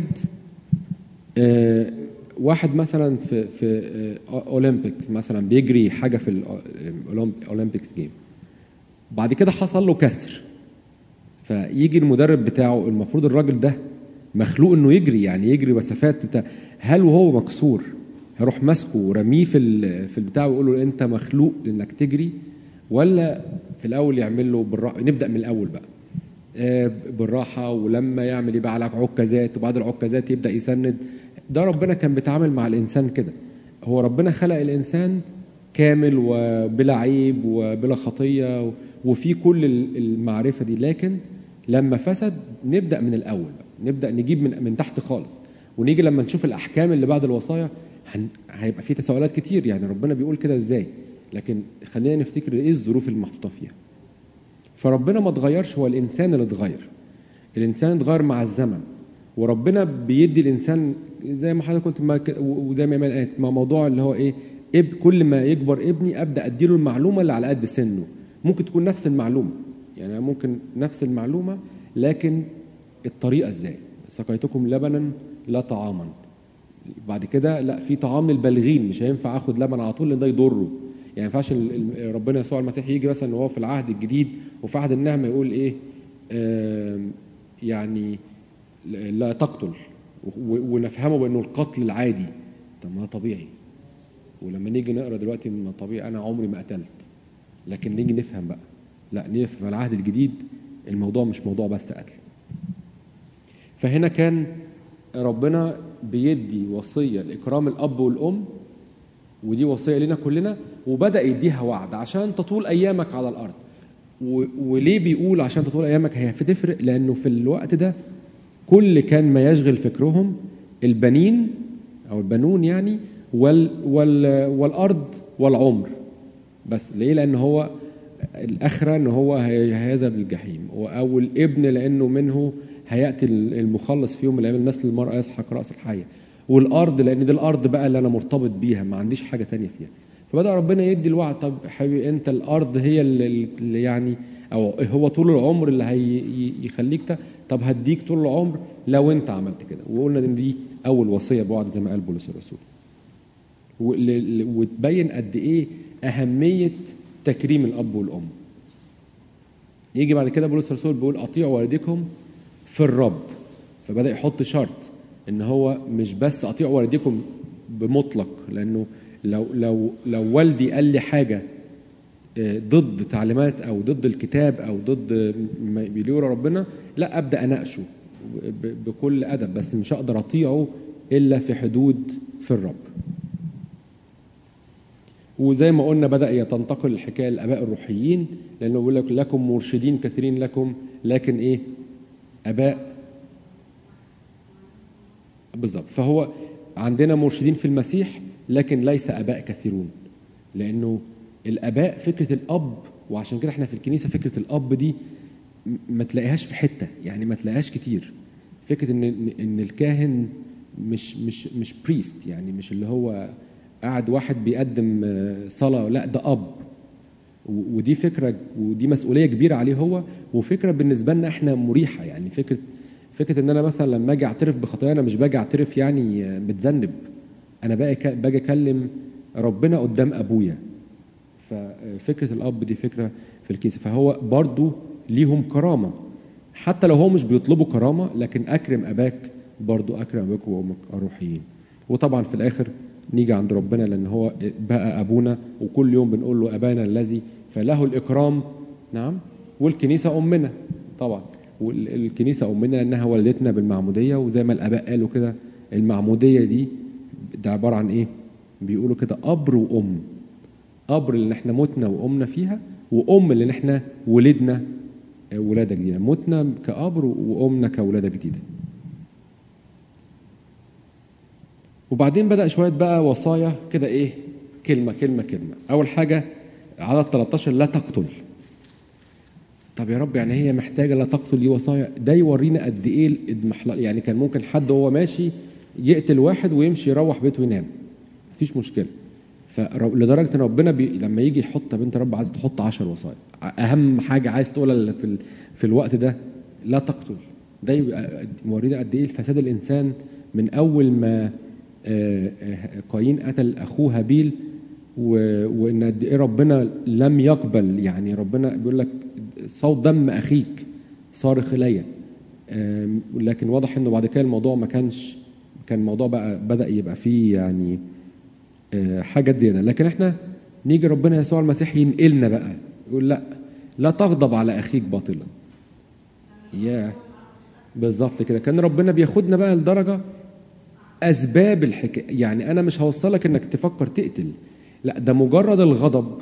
آه، واحد مثلا في في آه، اولمبيكس مثلا بيجري حاجه في الاولمبيكس جيم بعد كده حصل له كسر فيجي المدرب بتاعه المفروض الراجل ده مخلوق انه يجري يعني يجري مسافات انت هل وهو مكسور هيروح ماسكه ورميه في ال- في البتاع ويقول له انت مخلوق انك تجري ولا في الاول يعمل له بالراحه نبدا من الاول بقى آه، بالراحه ولما يعمل يبقى على عكازات وبعد العكازات يبدا يسند ده ربنا كان بيتعامل مع الانسان كده هو ربنا خلق الانسان كامل وبلا عيب وبلا خطيه وفي كل ال- المعرفه دي لكن لما فسد نبدا من الاول بقى. نبدا نجيب من من تحت خالص ونيجي لما نشوف الاحكام اللي بعد الوصايا هن... هيبقى في تساؤلات كتير يعني ربنا بيقول كده ازاي لكن خلينا نفتكر ايه الظروف المحطوطه فيها فربنا ما اتغيرش هو الانسان اللي اتغير الانسان اتغير مع الزمن وربنا بيدي الانسان زي ما حضرتك قلت ما ك- وزي ما ايمان قالت مع موضوع اللي هو ايه اب كل ما يكبر ابني ابدا اديله المعلومه اللي على قد سنه ممكن تكون نفس المعلومه يعني ممكن نفس المعلومه لكن الطريقه ازاي سقيتكم لبنا لا طعاما بعد كده لا في طعام للبالغين مش هينفع اخد لبن على طول لان ده يضره يعني ما ينفعش ال- ال- ربنا يسوع المسيح يجي مثلا وهو في العهد الجديد وفي عهد النعمه يقول ايه آم، يعني لا تقتل و- ونفهمه بانه القتل العادي طب ما ده طبيعي ولما نيجي نقرا دلوقتي من طبيعي انا عمري ما قتلت لكن نيجي نفهم بقى لا نفهم في العهد الجديد الموضوع مش موضوع بس قتل فهنا كان ربنا بيدي وصيه لاكرام الاب والام ودي وصيه لنا كلنا وبدا يديها وعد عشان تطول ايامك على الارض و- وليه بيقول عشان تطول ايامك هي بتفرق لانه في الوقت ده كل كان ما يشغل فكرهم البنين او البنون يعني وال وال والارض والعمر بس ليه لان هو الاخره ان هو هي- هيذهب للجحيم او الابن لانه منه هياتي المخلص في يوم من الايام النسل المراه يسحق راس الحيه والارض لان دي الارض بقى اللي انا مرتبط بيها ما عنديش حاجه تانية فيها فبدا ربنا يدي الوعد طب حبيبي انت الارض هي اللي اللي يعني او هو طول العمر اللي هيخليك ت... طب هديك طول العمر لو انت عملت كده وقلنا ان دي اول وصيه بوعد زي ما قال بولس الرسول ول- وتبين قد ايه اهميه تكريم الاب والام يجي بعد كده بولس الرسول بيقول اطيعوا والديكم في الرب فبدا يحط شرط ان هو مش بس اطيعوا والديكم بمطلق لانه لو لو لو والدي قال لي حاجه آه، ضد تعليمات او ضد الكتاب او ضد ما بيقوله ربنا لا ابدا اناقشه ب- بكل ادب بس مش هقدر اطيعه الا في حدود في الرب وزي ما قلنا بدا تنتقل الحكايه للاباء الروحيين لانه بيقول لك لكم مرشدين كثيرين لكم لكن ايه اباء بالظبط فهو عندنا مرشدين في المسيح لكن ليس اباء كثيرون لانه الاباء فكره الاب وعشان كده احنا في الكنيسه فكره الاب دي م- ما تلاقيهاش في حته يعني ما تلاقيهاش كتير فكره ان ان إن الكاهن مش مش مش بريست يعني مش اللي هو قاعد واحد بيقدم آه، صلاه لا ده اب و- ودي فكره ودي مسؤوليه كبيره عليه هو وفكره بالنسبه لنا احنا مريحه يعني فكره فكره ان انا مثلا لما اجي اعترف بخطايا انا مش باجي اعترف يعني آه، متذنب انا باجي ك- باجي اكلم ربنا قدام ابويا ففكره الاب دي فكره في الكنيسه فهو برضو ليهم كرامه حتى لو هو مش بيطلبوا كرامه لكن اكرم اباك برضو اكرم اباك وامك الروحيين وطبعا في الاخر نيجي عند ربنا لان هو بقى ابونا وكل يوم بنقول له ابانا الذي فله الاكرام نعم والكنيسه امنا طبعا والكنيسه امنا لانها ولدتنا بالمعموديه وزي ما الاباء قالوا كده المعموديه دي ده عباره عن ايه بيقولوا كده ابر وام قبر اللي احنا متنا وقمنا فيها وام اللي احنا ولدنا ولاده جديده متنا كقبر وقمنا كولاده جديده وبعدين بدا شويه بقى وصايا كده ايه كلمه كلمه كلمه اول حاجه عدد 13 لا تقتل طب يا رب يعني هي محتاجه لا تقتل دي وصايا ده يورينا قد ايه الاضمحلال يعني كان ممكن حد وهو ماشي يقتل واحد ويمشي يروح بيته وينام مفيش مشكله فلدرجه ان ربنا بي لما يجي يحط طب انت رب عايز تحط 10 وصايا اهم حاجه عايز تقولها في ال... في الوقت ده لا تقتل ده يبقى مورينا قد ايه الفساد الانسان من اول ما آه، آه، قايين قتل اخوه هابيل و- وان قد ايه ربنا لم يقبل يعني ربنا بيقول لك صوت دم اخيك صارخ الي آم، لكن واضح انه بعد كده الموضوع ما كانش كان الموضوع بقى بدا يبقى فيه يعني آه، حاجات زياده لكن احنا نيجي ربنا يسوع المسيح ينقلنا بقى يقول لا لا تغضب على اخيك باطلا يا بالظبط كده كان ربنا بياخدنا بقى لدرجه اسباب الحكايه يعني انا مش هوصلك انك تفكر تقتل لا ده مجرد الغضب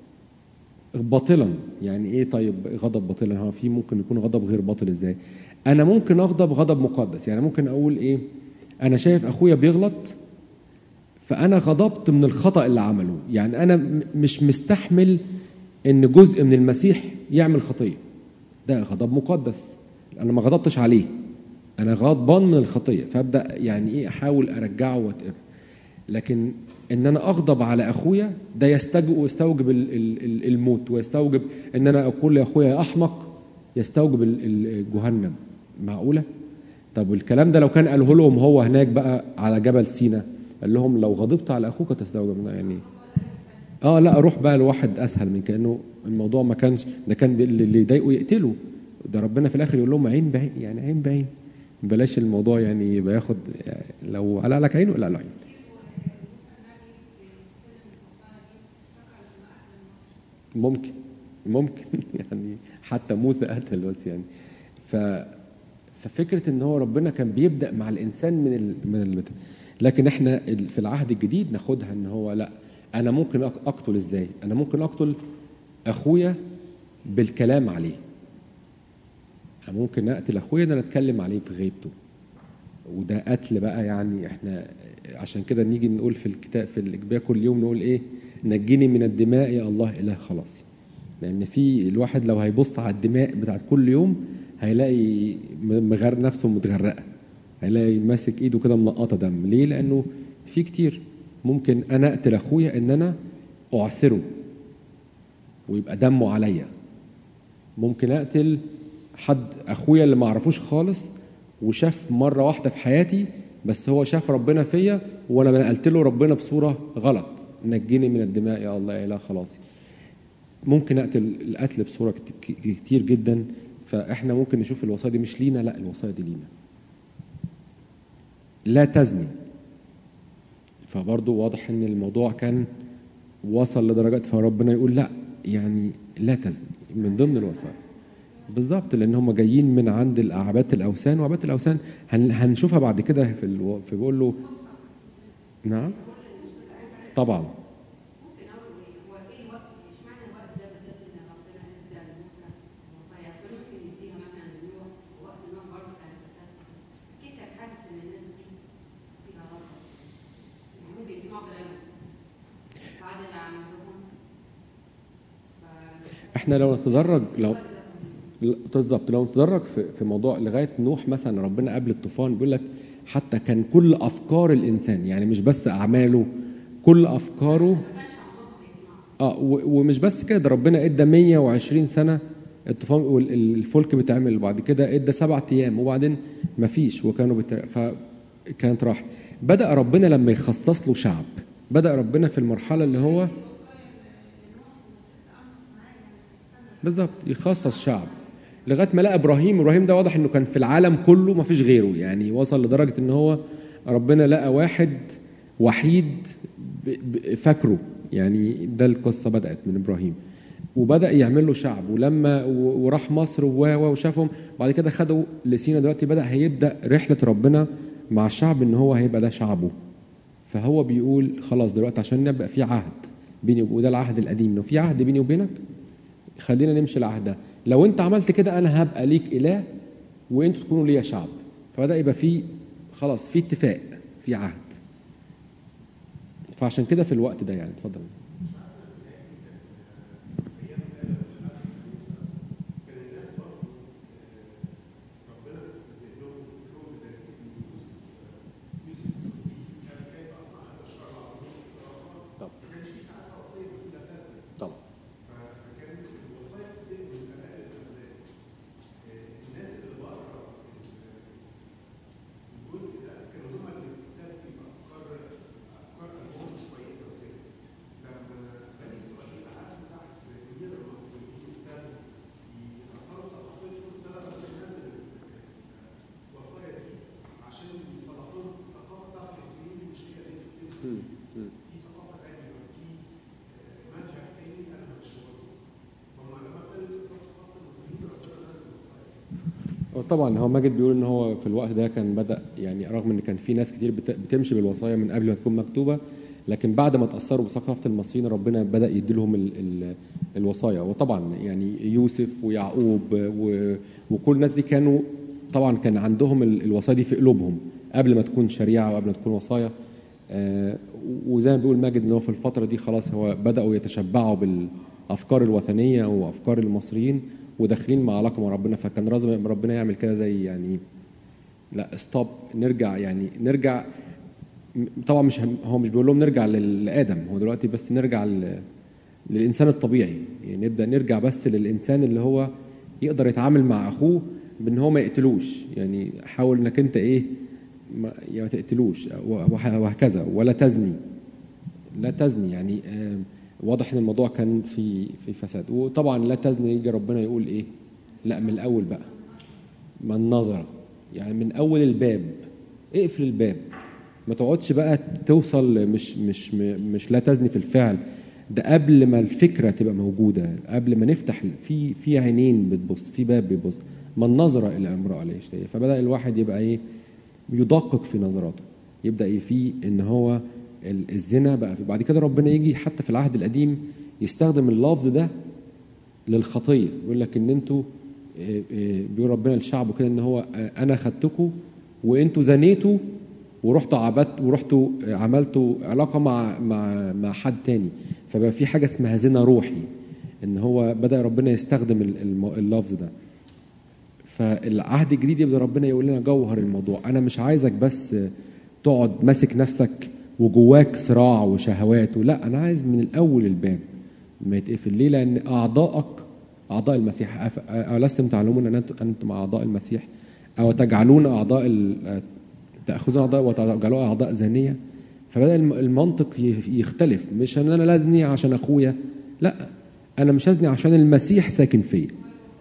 باطلا يعني ايه طيب غضب باطلا هو في ممكن يكون غضب غير باطل ازاي انا ممكن اغضب غضب مقدس يعني ممكن اقول ايه انا شايف اخويا بيغلط فانا غضبت من الخطا اللي عمله يعني انا م- مش مستحمل ان جزء من المسيح يعمل خطيه ده غضب مقدس انا ما غضبتش عليه انا غضبان من الخطيه فابدا يعني ايه احاول ارجعه وات لكن ان انا اغضب على اخويا ده يستوجب يستوجب ال- ال- ال- الموت ويستوجب ان انا اقول لاخويا يا احمق يستوجب ال- ال- جهنم معقوله طب الكلام ده لو كان قاله لهم هو هناك بقى على جبل سينا قال لهم لو غضبت على اخوك تستوجب يعني اه لا اروح بقى لواحد اسهل من كانه الموضوع ما كانش ده كان بي- اللي يضايقه يقتله ده ربنا في الاخر يقول لهم عين بعين يعني عين بعين بلاش الموضوع يعني يبقى ياخد يعني لو قلع لك عين وقلع له عين ممكن ممكن يعني حتى موسى قتل بس يعني ف ففكره ان هو ربنا كان بيبدا مع الانسان من ال... من ال... لكن احنا ال- في العهد الجديد ناخدها ان هو لا انا ممكن أق- اقتل ازاي انا ممكن اقتل اخويا بالكلام عليه أنا ممكن اقتل اخويا ان انا اتكلم عليه في غيبته وده قتل بقى يعني احنا عشان كده نيجي نقول في الكتاب في الاجبيه كل يوم نقول ايه نجني من الدماء يا الله اله خلاص لان في الواحد لو هيبص على الدماء بتاعت كل يوم هيلاقي م- مغرق نفسه متغرقه هيلاقي ماسك ايده كده منقطه دم ليه لانه في كتير ممكن انا اقتل اخويا ان انا اعثره ويبقى دمه عليا ممكن اقتل حد اخويا اللي ما اعرفوش خالص وشاف مره واحده في حياتي بس هو شاف ربنا فيا وانا نقلت له ربنا بصوره غلط نجني من الدماء يا الله يا اله خلاصي ممكن اقتل القتل بصوره كت- كتير جدا فاحنا ممكن نشوف الوصايا دي مش لينا لا الوصايا دي لينا لا تزني فبرضه واضح ان الموضوع كان وصل لدرجه فربنا يقول لا يعني لا تزني من ضمن الوصايا بالظبط لان هم جايين من عند الاعباد الاوثان وعباد الاوثان هن هنشوفها بعد كده في الو... في بيقول له نعم طبعا ممكن اقول ايه هو ايه الوقت اشمعنى الوقت ده بالذات ان ربنا ادى لموسى وصايا كان ممكن يديها مثلا لنوح ووقت نوح برضه كان فساد اكيد كان حاسس ان الناس دي فيها غلط يعني ممكن يسمعوا كلامه بعد اللي عملوهم ف- احنا لو نتدرج لو لا، بالظبط لو نتدرج في في موضوع لغايه نوح مثلا ربنا قبل الطوفان بيقول لك حتى كان كل افكار الانسان يعني مش بس اعماله كل افكاره اه و- ومش بس كده ده ربنا ادى 120 سنه الطوفان والفلك بيتعمل وبعد كده ادى سبع ايام وبعدين مفيش وكانوا بت... فكانت راح بدا ربنا لما يخصص له شعب بدا ربنا في المرحله اللي هو بالظبط يخصص شعب لغايه ما لقى ابراهيم ابراهيم ده واضح انه كان في العالم كله ما فيش غيره يعني وصل لدرجه ان هو ربنا لقى واحد وحيد ب- ب- فاكره يعني ده القصه بدات من ابراهيم وبدا يعمل له شعب ولما و- وراح مصر و- و- وشافهم بعد كده خدوا لسينا دلوقتي بدا هيبدا رحله ربنا مع الشعب ان هو هيبقى ده شعبه فهو بيقول خلاص دلوقتي عشان نبقى في عهد بيني وب- وده العهد القديم لو في عهد بيني وبينك خلينا نمشي العهد ده لو انت عملت كده انا هبقى ليك اله وانتوا تكونوا ليا شعب فبدا يبقى في خلاص في اتفاق في عهد فعشان كده في الوقت ده يعني اتفضل طب طبعا طبعا هو ماجد بيقول ان هو في الوقت ده كان بدا يعني رغم ان كان في ناس كتير بت- بتمشي بالوصايا من قبل ما تكون مكتوبه لكن بعد ما تاثروا بثقافه المصريين ربنا بدا يدي لهم ال ال الوصايا وطبعا يعني يوسف ويعقوب و وكل الناس دي كانوا طبعا كان عندهم ال- الوصايا دي في قلوبهم قبل ما تكون شريعه وقبل ما تكون وصايا آه، وزي ما بيقول ماجد ان هو في الفتره دي خلاص هو بداوا يتشبعوا بالافكار الوثنيه وافكار المصريين وداخلين مع علاقه مع ربنا فكان لازم ربنا يعمل كده زي يعني لا ستوب نرجع يعني نرجع م- طبعا مش هم- هو مش بيقول لهم نرجع لل- لادم هو دلوقتي بس نرجع ل- للانسان الطبيعي يعني نبدا نرجع بس للانسان اللي هو يقدر يتعامل مع اخوه بان هو ما يقتلوش يعني حاول انك انت ايه ما, يعني ما تقتلوش وه- وهكذا ولا تزني لا تزني يعني آم، واضح ان الموضوع كان في في فساد وطبعا لا تزني يجي ربنا يقول ايه لا من الاول بقى من نظر يعني من اول الباب اقفل الباب ما تقعدش بقى توصل مش مش مش لا تزني في الفعل ده قبل ما الفكره تبقى موجوده قبل ما نفتح في في عينين بتبص في باب بيبص من نظر الى امراه لا يشتهي فبدا الواحد يبقى ايه بيدقق في نظراته يبدا إيه في ان هو ال- الزنا بقى في بعد كده ربنا يجي حتى في العهد القديم يستخدم اللفظ ده للخطيه يقول لك ان انتوا آه، آه، بيقول ربنا لشعبه كده ان هو آه، انا خدتكم وانتوا زنيتوا ورحتوا عبدت ورحتوا آه، عملتوا علاقه مع مع مع حد تاني فبقى في حاجه اسمها زنا روحي ان هو بدا ربنا يستخدم ال- الم- اللفظ ده فالعهد الجديد يبدا ربنا يقول لنا جوهر الموضوع انا مش عايزك بس تقعد ماسك نفسك وجواك صراع وشهوات لا انا عايز من الاول الباب ما يتقفل ليه لان اعضائك اعضاء المسيح أف- الستم تعلمون ان انتم انتم اعضاء المسيح او تجعلون اعضاء ال- تاخذون اعضاء وتجعلون اعضاء زانيه فبدا الم- المنطق ي- يختلف مش ان انا لازني عشان اخويا لا انا مش هزني عشان المسيح ساكن فيا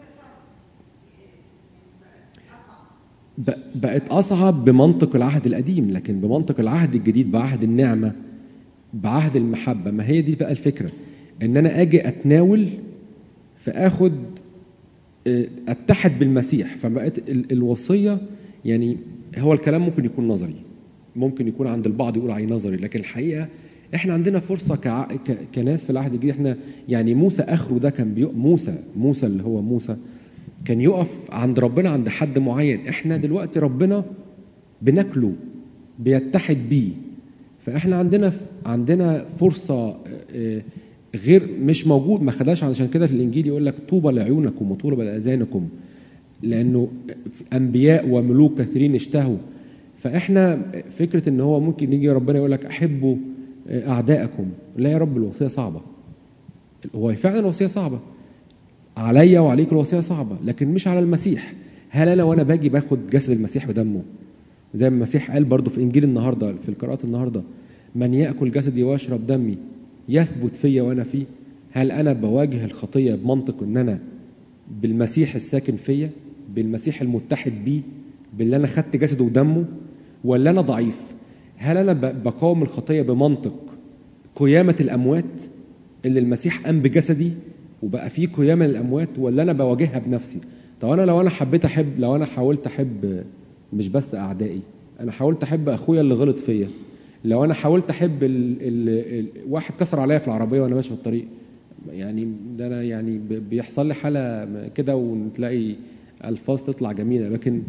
ب- بقت اصعب بمنطق العهد القديم لكن بمنطق العهد الجديد بعهد النعمه بعهد المحبه ما هي دي بقى الفكره ان انا اجي اتناول فاخد آه، اتحد بالمسيح فبقت ال- الوصيه يعني هو الكلام ممكن يكون نظري ممكن يكون عند البعض يقول عليه نظري لكن الحقيقه احنا عندنا فرصه كع... ك... كناس في العهد الجديد احنا يعني موسى اخره ده كان بيق... موسى موسى اللي هو موسى كان يقف عند ربنا عند حد معين احنا دلوقتي ربنا بناكله بيتحد بيه فاحنا عندنا عندنا فرصه آه، غير مش موجود ما خدهاش علشان كده في الانجيل يقول لك طوبى لعيونكم وطوبى لاذانكم لانه انبياء وملوك كثيرين اشتهوا فاحنا فكره ان هو ممكن يجي ربنا يقول لك احبوا اعدائكم لا يا رب الوصيه صعبه هو فعلا الوصيه صعبه عليا وعليك الوصيه صعبه لكن مش على المسيح هل انا وانا باجي باخد جسد المسيح ودمه زي ما المسيح قال برضو في انجيل النهارده في القراءات النهارده من ياكل جسدي ويشرب دمي يثبت فيا وانا فيه هل انا بواجه الخطيه بمنطق ان انا بالمسيح الساكن فيا بالمسيح المتحد بيه باللي انا خدت جسده ودمه ولا انا ضعيف هل انا ب- بقاوم الخطيه بمنطق قيامه الاموات اللي المسيح قام بجسدي وبقى فيه قيامه للاموات ولا انا بواجهها بنفسي طب انا لو انا حبيت احب لو انا حاولت احب مش بس اعدائي انا حاولت احب اخويا اللي غلط فيا لو انا حاولت احب ال ال ال واحد كسر عليا في العربيه وانا ماشي في الطريق يعني ده انا يعني ب- بيحصل لي حاله كده ونتلاقي الفاظ تطلع جميله لكن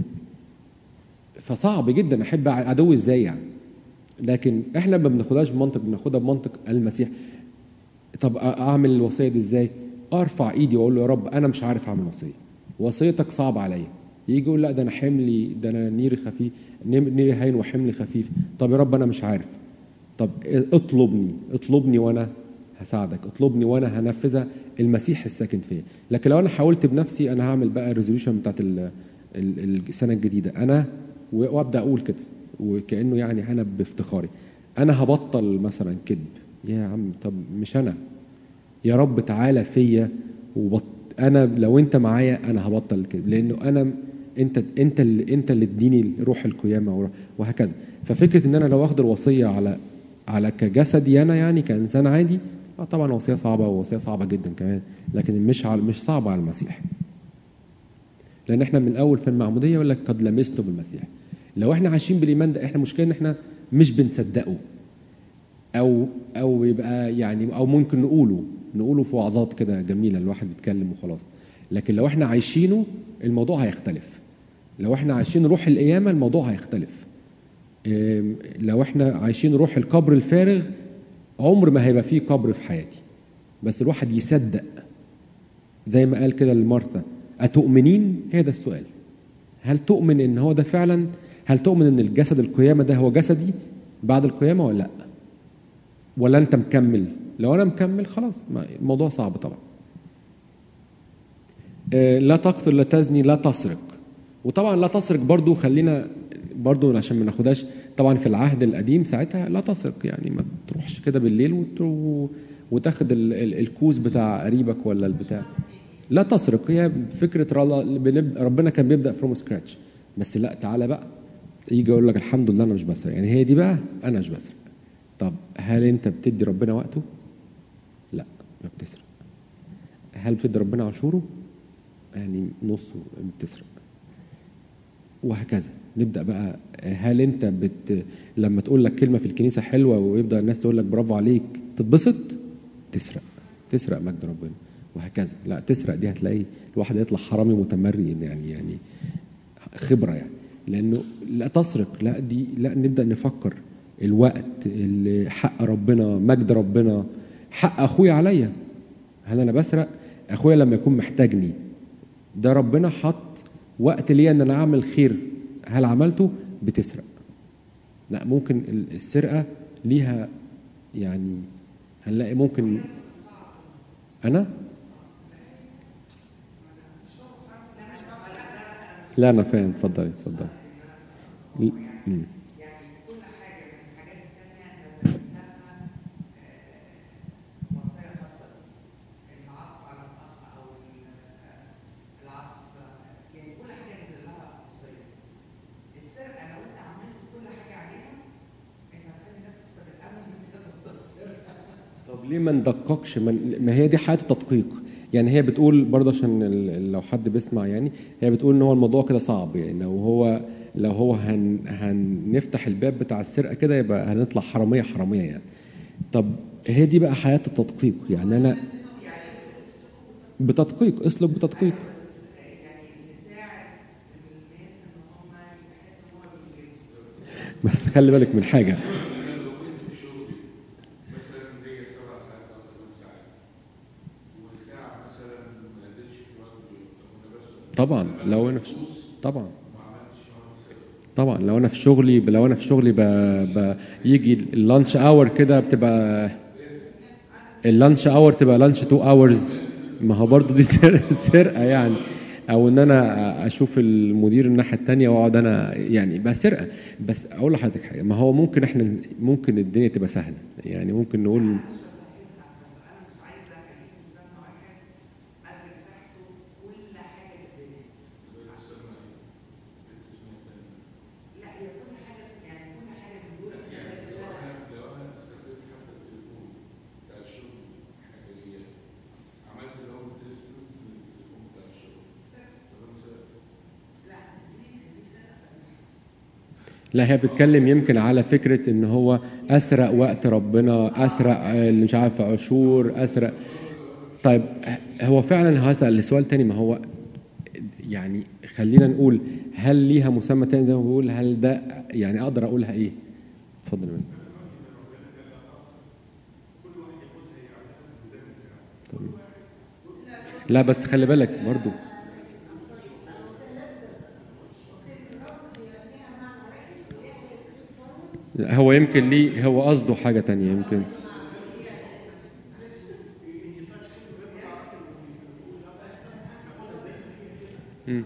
فصعب جدا احب عدوي ازاي يعني لكن احنا ما بناخدهاش بمنطق بناخدها بمنطق المسيح طب أ- اعمل الوصيه دي ازاي ارفع ايدي واقول له يا رب انا مش عارف اعمل وصيه وصيتك صعبه عليا يجي يقول لا ده انا حملي ده انا نيري خفيف نيم- نيري هين وحملي خفيف طب يا رب انا مش عارف طب اطلبني اطلبني وانا هساعدك اطلبني وانا هنفذها المسيح الساكن فيا لكن لو انا حاولت بنفسي انا هعمل بقى الريزوليوشن بتاعت ال- ال- السنه الجديده انا و- وابدا اقول كده وكانه يعني انا بافتخاري انا هبطل مثلا كذب يا عم طب مش انا يا رب تعالى فيا وبط... انا لو انت معايا انا هبطل الكذب لانه انا انت انت اللي انت اللي اديني روح القيامه ور- وهكذا ففكره ان انا لو اخد الوصيه على على كجسدي انا يعني كانسان عادي اه طبعا وصيه صعبه ووصيه صعبه جدا كمان لكن مش على مش صعبه على المسيح لان احنا من الاول في المعموديه يقول لك قد لمسته بالمسيح لو احنا عايشين بالايمان ده احنا مشكله ان احنا مش بنصدقه او او يبقى يعني او ممكن نقوله نقوله في وعظات كده جميله الواحد بيتكلم وخلاص لكن لو احنا عايشينه الموضوع هيختلف لو احنا عايشين روح القيامه الموضوع هيختلف إم، لو احنا عايشين روح القبر الفارغ عمر ما هيبقى فيه قبر في حياتي بس الواحد يصدق زي ما قال كده لمارثا أتؤمنين؟ هي ده السؤال هل تؤمن ان هو ده فعلا هل تؤمن ان الجسد القيامه ده هو جسدي بعد القيامه ولا لا ولا انت مكمل لو انا مكمل خلاص ما- الموضوع صعب طبعا آه، لا تقتل لا تزني لا تسرق وطبعا لا تسرق برضو خلينا برضو عشان ما ناخدهاش طبعا في العهد القديم ساعتها لا تسرق يعني ما تروحش كده بالليل وت- وتاخد ال- ال- الكوز بتاع قريبك ولا البتاع لا تسرق هي فكره رلا- بنب- ربنا كان بيبدا فروم سكراتش بس لا تعالى بقى يجي يقول لك الحمد لله انا مش بسرق يعني هي دي بقى انا مش بسرق طب هل انت بتدي ربنا وقته؟ لا ما بتسرق هل بتدي ربنا عشوره؟ يعني نصه بتسرق وهكذا نبدا بقى هل انت بت لما تقول لك كلمه في الكنيسه حلوه ويبدا الناس تقول لك برافو عليك تتبسط تسرق تسرق مجد ربنا وهكذا لا تسرق دي هتلاقي الواحد يطلع حرامي متمري يعني يعني خبره يعني لانه لا تسرق لا دي لا نبدا نفكر الوقت اللي حق ربنا مجد ربنا حق اخويا عليا هل انا بسرق اخويا لما يكون محتاجني ده ربنا حط وقت ليا ان انا اعمل خير هل عملته بتسرق لا ممكن ال- السرقه ليها يعني هنلاقي ممكن انا لا انا فاهم اتفضلي اتفضلي ل- مم. يعني كل حاجة من الحاجات التانية نزلت لها آه، وصايا خاصة العطف على الأخ أو ال- آه، العطف آه، يعني كل حاجة نزل لها وصية السرقة لو أنت عملت كل حاجة عليها أنت هتخلي الناس تفقد الأمل إن أنت تتسرق طب ليه ما ندققش ما ما هي دي حياه التدقيق يعني هي بتقول برضه عشان ال- لو حد بيسمع يعني هي بتقول ان هو الموضوع كده صعب يعني لو هو لو هو هن هنفتح الباب بتاع السرقه كده يبقى هنطلع حراميه حراميه يعني طب هي دي بقى حياه التدقيق يعني انا بتدقيق اسلك بتدقيق يعني نساعد الناس إن هم يحسوا إن هم بينجزوا بس خلي بالك من حاجه انا لو كنت في شغلي مثلا ليا سبع ساعات او ثمان ساعات وساعه مثلا ما قدرتش في وقت انا بس طبعا لو انا في ش- طبعا ما عملتش معاهم سبب طبعا لو انا في شغلي لو انا في شغلي ب... ب... يجي اللانش اور كده بتبقى اللانش اور تبقى لانش 2 اورز ما هو برضه دي سر- سرقه يعني او ان انا اشوف المدير الناحيه الثانيه واقعد انا يعني يبقى سرقه بس اقول لحضرتك حاجه ما هو ممكن احنا ممكن الدنيا تبقى سهله يعني ممكن نقول بس انا مش عايزه اجيب مثال واحد ادرك تحته كل حاجه في الدنيا لا هي كل حاجه يعني كل حاجه في الدنيا كده لو لها انا لو انا استخدمت حتى التليفون بتاع الشغل حاجه ليا عملت الاول تيست التليفون بتاع الشغل طب انا سرقت لا دي دي سنه لا هي بتتكلم يمكن على فكرة ان هو اسرق وقت ربنا اسرق آه، اللي مش عارف عشور اسرق طيب هو فعلا هسأل سؤال تاني ما هو يعني خلينا نقول هل ليها مسمى تاني زي ما بقول هل ده يعني اقدر اقولها ايه اتفضل يا مان. طب. لا بس خلي بالك برضو لا، هو يمكن ليه هو قصده حاجة تانية يمكن مم.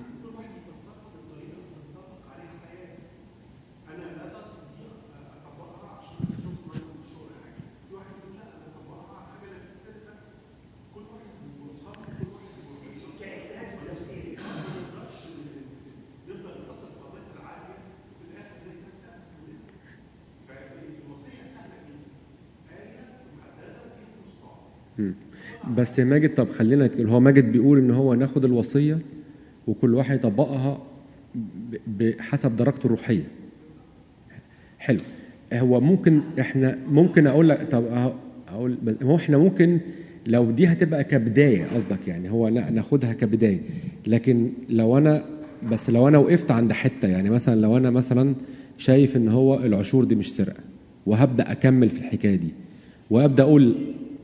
مم. بس يا ماجد طب خلينا نتكلم هو ماجد بيقول ان هو ناخد الوصيه وكل واحد يطبقها ب- بحسب درجته الروحيه حلو هو ممكن احنا ممكن اقول لك طب أهو- اقول بس هو احنا ممكن لو دي هتبقى كبدايه قصدك يعني هو نا- ناخدها كبدايه لكن لو انا بس لو انا وقفت عند حته يعني مثلا لو انا مثلا شايف ان هو العشور دي مش سرقه وهبدا اكمل في الحكايه دي وابدا اقول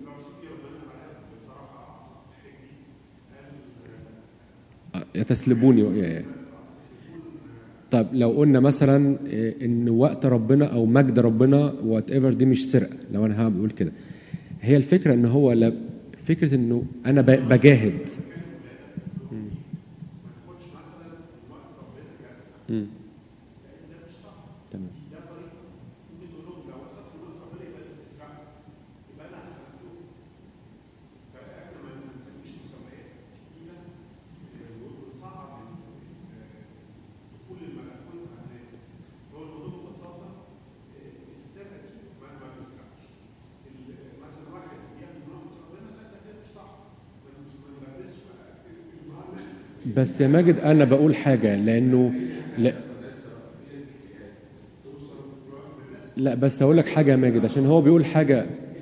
يتسلبوني وإياي طب لو قلنا مثلا إيه، ان وقت ربنا او مجد ربنا وات ايفر دي مش سرقه لو انا هقول كده هي الفكره ان هو لا فكره انه انا ب- بجاهد مم. مم. تمام بس يا ماجد انا بقول حاجه لانه لا لا بس هقول لك حاجه يا ماجد عشان هو بيقول حاجه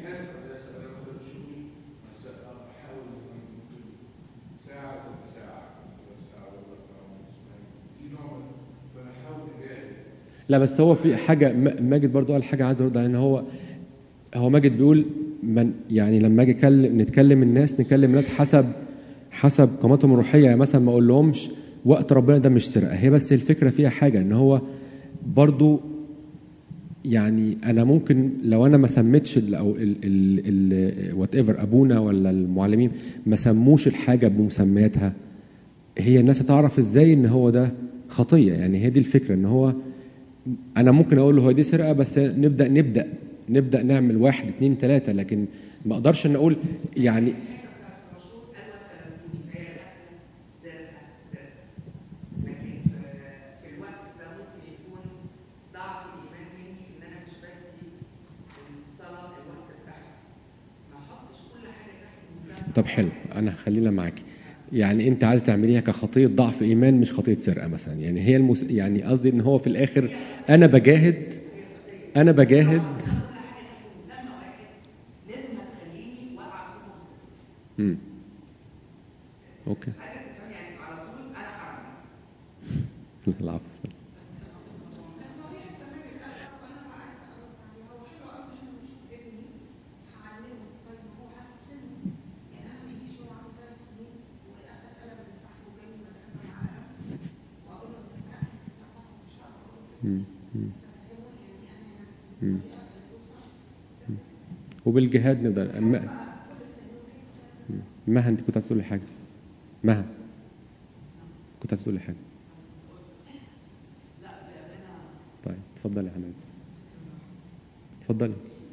ساعه ولا ساعه ولا ساعه ولا ساعه ونص دي نوع فانا احاول اجاهد لا بس هو في حاجه م- ماجد برضو قال حاجه عايز ارد عليها ان هو هو ماجد بيقول من يعني لما اجي اتكلم نتكلم الناس نكلم الناس حسب حسب قامتهم الروحيه يعني مثلا ما اقول لهمش وقت ربنا ده مش سرقه هي بس الفكره فيها حاجه ان هو برضو يعني انا ممكن لو انا ما سميتش ال او ال وات ايفر ابونا ولا المعلمين ما سموش الحاجه بمسمياتها هي الناس هتعرف ازاي ان هو ده خطيه يعني هي دي الفكره ان هو انا ممكن اقول له هو دي سرقه بس نبدا نبدا نبدا نعمل واحد اتنين تلاته لكن ما اقدرش ان اقول يعني الحاجه بتاعت الرسول قال مثلا فهي قتل سرقه سرقه لكن في, في الوقت ده ممكن يكون ضعف الايمان مني ان انا مش بدي الصلاه الوقت بتاعها ما احطش كل حاجه تحت مسمى طب حلو انا خلينا معاكي يعني انت عايز تعمليها كخطيه ضعف ايمان مش خطيه سرقه مثلا يعني هي المس... يعني قصدي ان هو في الاخر انا بجاهد انا بجاهد مسمى واحد لازم هتخليني واقعه في سموم امم اوكي حاجه تفهم يعني على طول انا حرام العفو بس هو في حته كمان الاخر وانا عايزه اقول عليها هو حلو قوي ان احنا نشوف ابني هعلمه طيب ما هو حسب سنه يعني انا ما يجيش هو عنده ثلاث سنين واخد قلم من صاحبه جاي مدرسه معاه واقول له انت سرقت لا طبعا مش هقدر اقول له مم. مم. بس افهمه يعني انا مم. بطريقه توصل وبالجهاد نقدر أما... مم. مها انت كنت عايز تقولي حاجه مها كنت عايز تقولي حاجه طيب اتفضلي يا حنان اتفضلي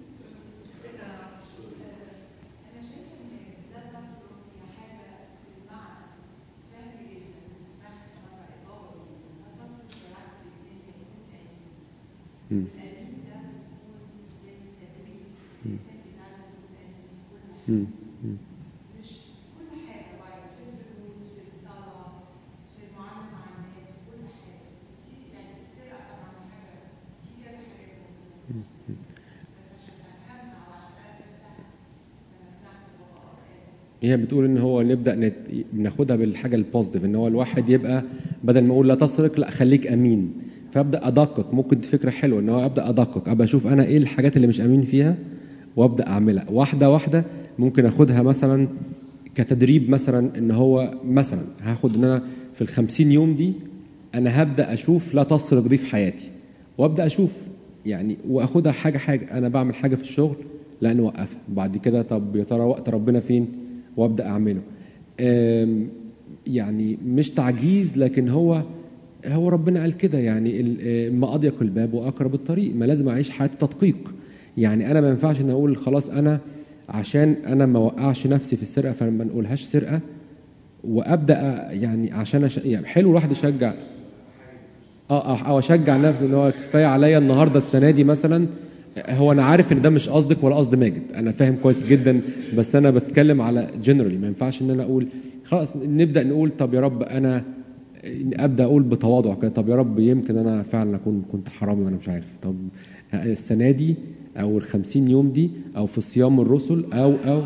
انا شايفه ان ده تصدر هي حاجه في المعنى سهل جدا تسمح طبعا البابا تصدر في العصر الذهني هيكون مم. القليل ده بيكون زي التدريب الانسان بيتعلم يكون قليل في كل حاجه مم. مم. مش كل حاجه بقى في الفلوس في الصلاه في المعامله مع الناس في كل حاجه دي يعني السرقه طبعا دي حاجه في كذا حاجات ممكن بس عشان افهمها وعشان اثبتها لما سمعت بابا قال هي بتقول ان هو نبدا نت... ناخدها بالحاجه البوزيتيف ان هو الواحد يبقى بدل ما اقول لا تسرق لا خليك امين فابدا ادقق ممكن دي فكره حلوه ان هو ابدا ادقق ابقى اشوف انا ايه الحاجات اللي مش امين فيها وابدا اعملها واحده واحده ممكن اخدها مثلا كتدريب مثلا ان هو مثلا هاخد ان انا في الخمسين يوم دي انا هبدا اشوف لا تسرق دي في حياتي وابدا اشوف يعني واخدها حاجه حاجه انا بعمل حاجه في الشغل لا نوقفها بعد كده طب يا ترى وقت ربنا فين وابدا اعمله أم، يعني مش تعجيز لكن هو هو ربنا قال كده يعني ال- آه، ما اضيق الباب واقرب الطريق ما لازم اعيش حياه تدقيق يعني انا ما ينفعش ان اقول خلاص انا عشان انا ما وقعش نفسي في السرقه فما نقولهاش سرقه وابدا أ- يعني عشان أش... يعني حلو الواحد يشجع اه اه او اشجع نفسي ان هو كفايه عليا النهارده السنه دي مثلا هو انا عارف ان ده مش قصدك ولا قصد ماجد انا فاهم كويس جدا بس انا بتكلم على جنرال ما ينفعش ان انا اقول خلاص نبدا نقول طب يا رب انا ابدا اقول بتواضع كده طب يا رب يمكن انا فعلا اكون كنت حرامي وانا مش عارف طب السنه دي او الخمسين يوم دي او في صيام الرسل او او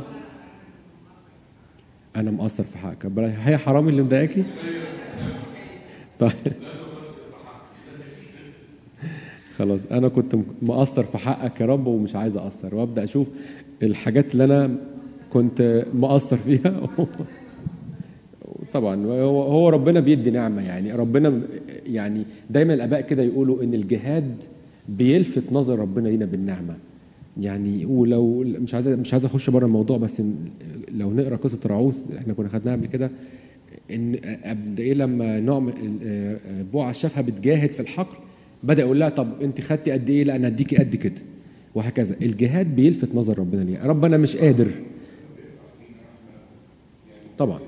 انا مقصر في حقك ربنا- هي حرامي اللي مضايقاكي طيب خلاص انا كنت م- مقصر في حقك يا رب ومش عايز اقصر وابدا اشوف الحاجات اللي انا كنت مقصر فيها طبعا هو هو ربنا بيدي نعمه يعني ربنا يعني دايما الاباء كده يقولوا ان الجهاد بيلفت نظر ربنا لينا بالنعمه يعني ولو مش عايز مش عايز اخش بره الموضوع بس إن- لو نقرا قصه راعوث احنا كنا خدناها قبل كده ان قد ايه لما نعم بوعز شافها بتجاهد في الحقل بدا يقول لها طب انت خدتي قد ايه لا انا هديكي قد كده وهكذا الجهاد بيلفت نظر ربنا ليه رب انا مش قادر طبعا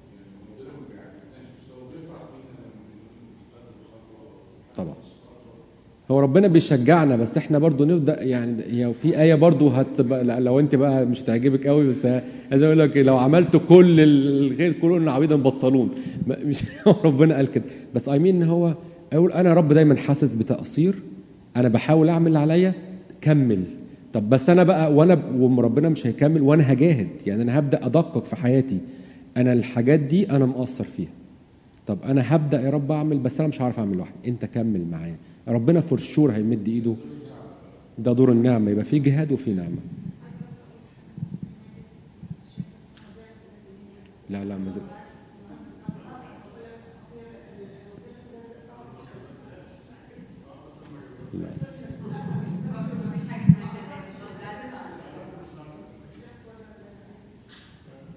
طبعا هو ربنا بيشجعنا بس احنا برضو نبدا يعني هي في ايه برضو هتبقى لا- لو انت بقى مش هتعجبك قوي بس عايز اقول لك لو عملت كل الغير كلهم عبيدا بطلون ما- مش هو ربنا قال كده بس اي مين ان هو اقول انا رب دايما حاسس بتقصير انا بحاول اعمل اللي عليا كمل طب بس انا بقى وانا وربنا مش هيكمل وانا هجاهد يعني انا هبدا ادقق في حياتي انا الحاجات دي انا مقصر فيها طب انا هبدا يا رب اعمل بس انا مش هعرف اعمل لوحدي انت كمل معايا ربنا فور شور هيمد ايده ده دور النعمه يبقى في جهاد وفي نعمه لا لا ما زال لا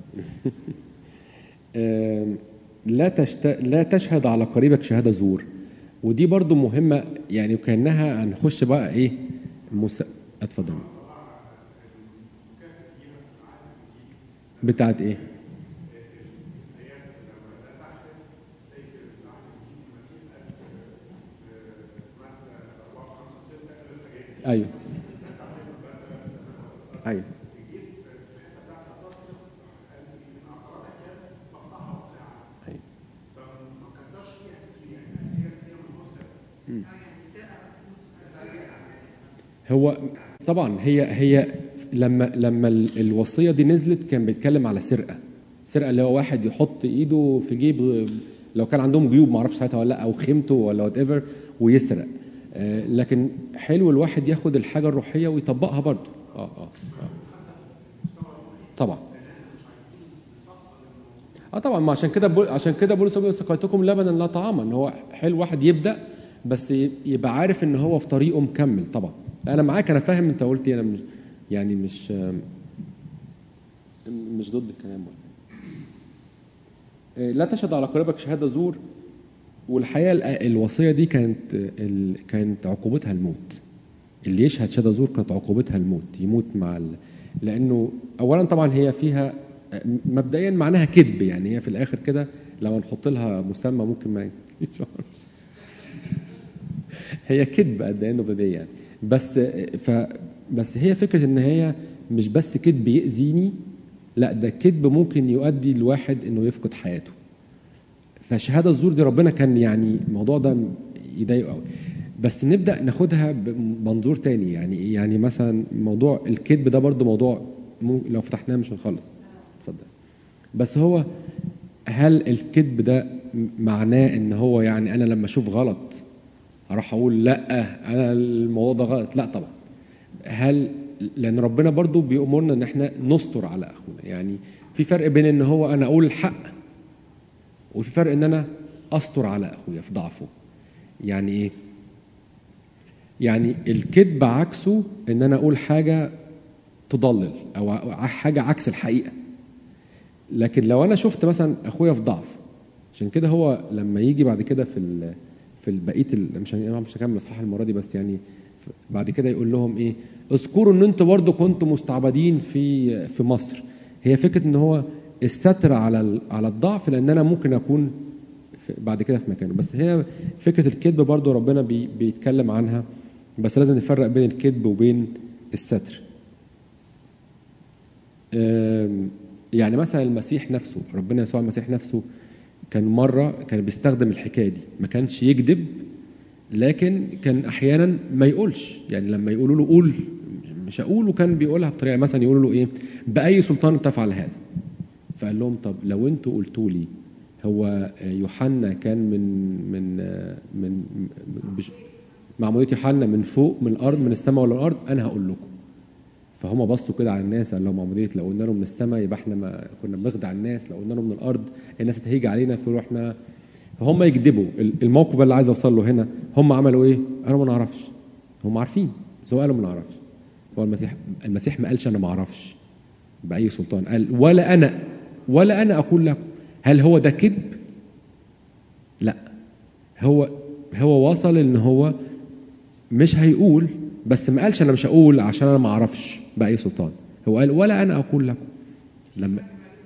آم، لا تشت... لا تشهد على قريبك شهاده زور ودي برضو مهمه يعني وكانها هنخش بقى ايه مس... اتفضل بتاعت ايه ايوه ايوه ايوه يعني السرقه هو طبعا هي هي لما لما ال- الوصيه دي نزلت كان بيتكلم على سرقه سرقه اللي هو واحد يحط ايده في جيب لو كان عندهم جيوب ما اعرفش ساعتها ولا لا او خيمته ولا وات ايفر ويسرق آه، لكن حلو الواحد ياخد الحاجه الروحيه ويطبقها برضه اه اه اه طبعا اه طبعا ما عشان كده بول عشان كده بولس بيقول سقيتكم لبنا لا طعاما ان هو حلو واحد يبدا بس ي- يبقى عارف ان هو في طريقه مكمل طبعا انا معاك انا فاهم انت قلت ايه انا مش يعني مش آم، مش ضد الكلام ولا آه، لا تشهد على قريبك شهاده زور والحقيقه ال- الوصيه دي كانت آه، ال- كانت عقوبتها الموت اللي يشهد شهاده زور كانت عقوبتها الموت يموت مع ال... لانه اولا طبعا هي فيها آه، مبدئيا معناها كذب يعني هي في الاخر كده لو نحط لها مسمى ممكن ما يعرفش هي كذب at the end of the day يعني بس ف بس هي فكره ان هي مش بس كذب يأذيني لا ده كذب ممكن يؤدي الواحد انه يفقد حياته فشهاده الزور دي ربنا كان يعني الموضوع ده يضايقه قوي بس نبدا ناخدها بمنظور تاني يعني إيه؟ يعني مثلا موضوع الكذب ده برضو موضوع مو- لو فتحناه مش هنخلص اتفضل بس هو هل الكذب ده م- معناه ان هو يعني انا لما اشوف غلط هروح اقول لا انا الموضوع ده غلط لا طبعا هل لان ربنا برضو بيأمرنا ان احنا نستر على اخونا يعني في فرق بين ان هو انا اقول الحق وفي فرق ان انا استر على اخويا في ضعفه يعني ايه يعني الكذب عكسه ان انا اقول حاجه تضلل او حاجه عكس الحقيقه لكن لو انا شفت مثلا اخويا في ضعف عشان كده هو لما يجي بعد كده في ال في بقيه ال- مش هن- مش هكمل اصحاح المره دي بس يعني ف- بعد كده يقول لهم ايه اذكروا ان انتوا برضو كنتوا مستعبدين في في مصر هي فكره ان هو الستر على ال- على الضعف لان انا ممكن اكون في بعد كده في مكانه بس هي فكره الكذب برضو ربنا بي بيتكلم عنها بس لازم نفرق بين الكذب وبين الستر آم، يعني مثلا المسيح نفسه ربنا يسوع المسيح نفسه كان مرة كان بيستخدم الحكاية دي ما كانش يكذب لكن كان أحيانا ما يقولش يعني لما يقولوا له قول مش هقول وكان بيقولها بطريقة مثلا يقولوا له إيه بأي سلطان تفعل هذا فقال لهم طب لو انتوا قلتوا لي هو يوحنا كان من من من بش- معمودية يوحنا من فوق من الأرض من السماء ولا الأرض أنا هقول لكم فهم بصوا كده على الناس قال لهم معمودية لو قلنا له من السماء يبقى احنا ما كنا بنخدع الناس لو قلنا له من الارض الناس هتهيج علينا فيقولوا احنا فهم يكذبوا ال- الموقف اللي عايز اوصل له هنا هم عملوا ايه؟ قالوا ما نعرفش هم عارفين بس هو قالوا ما نعرفش هو المسيح المسيح ما قالش انا ما اعرفش باي سلطان قال ولا انا ولا انا اقول لكم هل هو ده كذب؟ لا هو هو وصل ان هو مش هيقول بس ما قالش انا مش هقول عشان انا ما اعرفش باي سلطان هو قال ولا انا اقول لكم لما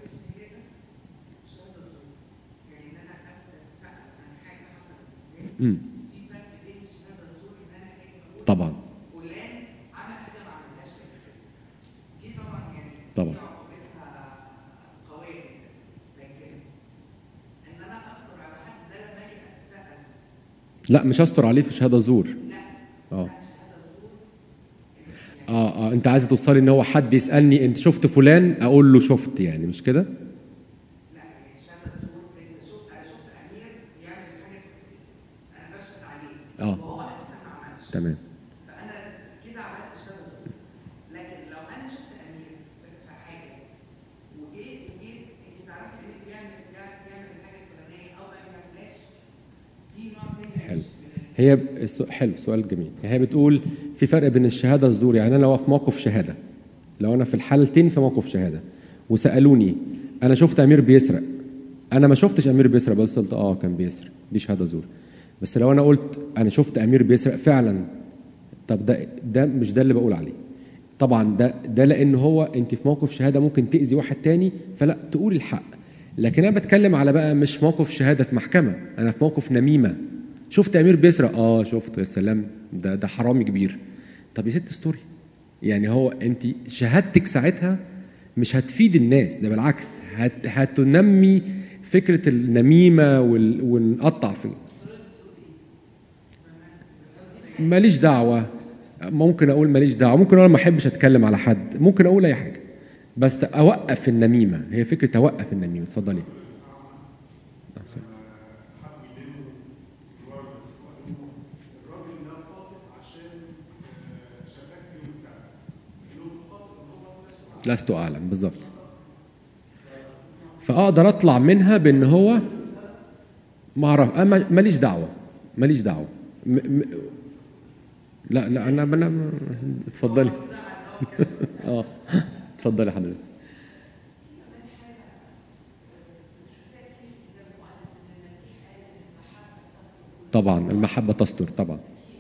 يعني ان انا اسال عن حاجه حصلت مم. في فرق بين الشهاده الزور ان انا اجي اقول طبعا فلان عمل حاجه ما عملهاش في الاساس دي طبعا يعني طبعا. دي عقوبتها قويه جدا لكن ان انا استر على حد ده لما اجي اتسال لا مش استر عليه في شهاده زور لا اه شهاده الزور اه اه انت عايز توصلي ان هو حد يسالني انت شفت فلان اقول له شفت يعني مش كده لا يعني شهاده الزور ان شفت انا شفت امير يعمل حاجه انا بشهد عليه اه وهو اساسا ما عملش تمام فانا كده عملت شهاده زور لكن لو انا شفت امير في- في حاجه وجيت وجيت انت تعرفي امير بيعمل بيعمل الحاجه الفلانيه او ما بيعملهاش دي نوع تاني حلو. من ال- هي ب- الس- حلو سؤال جميل هي بتقول في فرق بين الشهاده الزور يعني انا لو في موقف شهاده لو انا في الحالتين في موقف شهاده وسالوني انا شفت امير بيسرق انا ما شفتش امير بيسرق بس قلت اه كان بيسرق دي شهاده زور بس لو انا قلت انا شفت امير بيسرق فعلا طب ده ده مش ده اللي بقول عليه طبعا ده ده لان هو انت في موقف شهاده ممكن تاذي واحد تاني فلا تقول الحق لكن انا بتكلم على بقى مش موقف شهاده في محكمه انا في موقف نميمه شفت امير بيسرق اه شفته يا سلام ده ده حرامي كبير طب يا ست ستوري يعني هو انت شهادتك ساعتها مش هتفيد الناس ده بالعكس هت هتنمي فكره النميمه وال... ونقطع في ماليش دعوه ممكن اقول ماليش دعوه ممكن اقول ما احبش اتكلم على حد ممكن اقول اي حاجه بس اوقف النميمه هي فكره اوقف النميمه اتفضلي آه، سوري. حبوا يلموا جوار وقالوا الراجل ده خاطئ عشان آه، شغال في يوم السبت يوم خاطئ ان هو ناس لست اعلم بالظبط فاقدر اطلع منها بان هو ما اعرف انا ماليش دعوه ماليش دعوه م... م... لا لا انا انا اتفضلي اه اتفضلي حضرتك طبعا المحبه تستر طبعا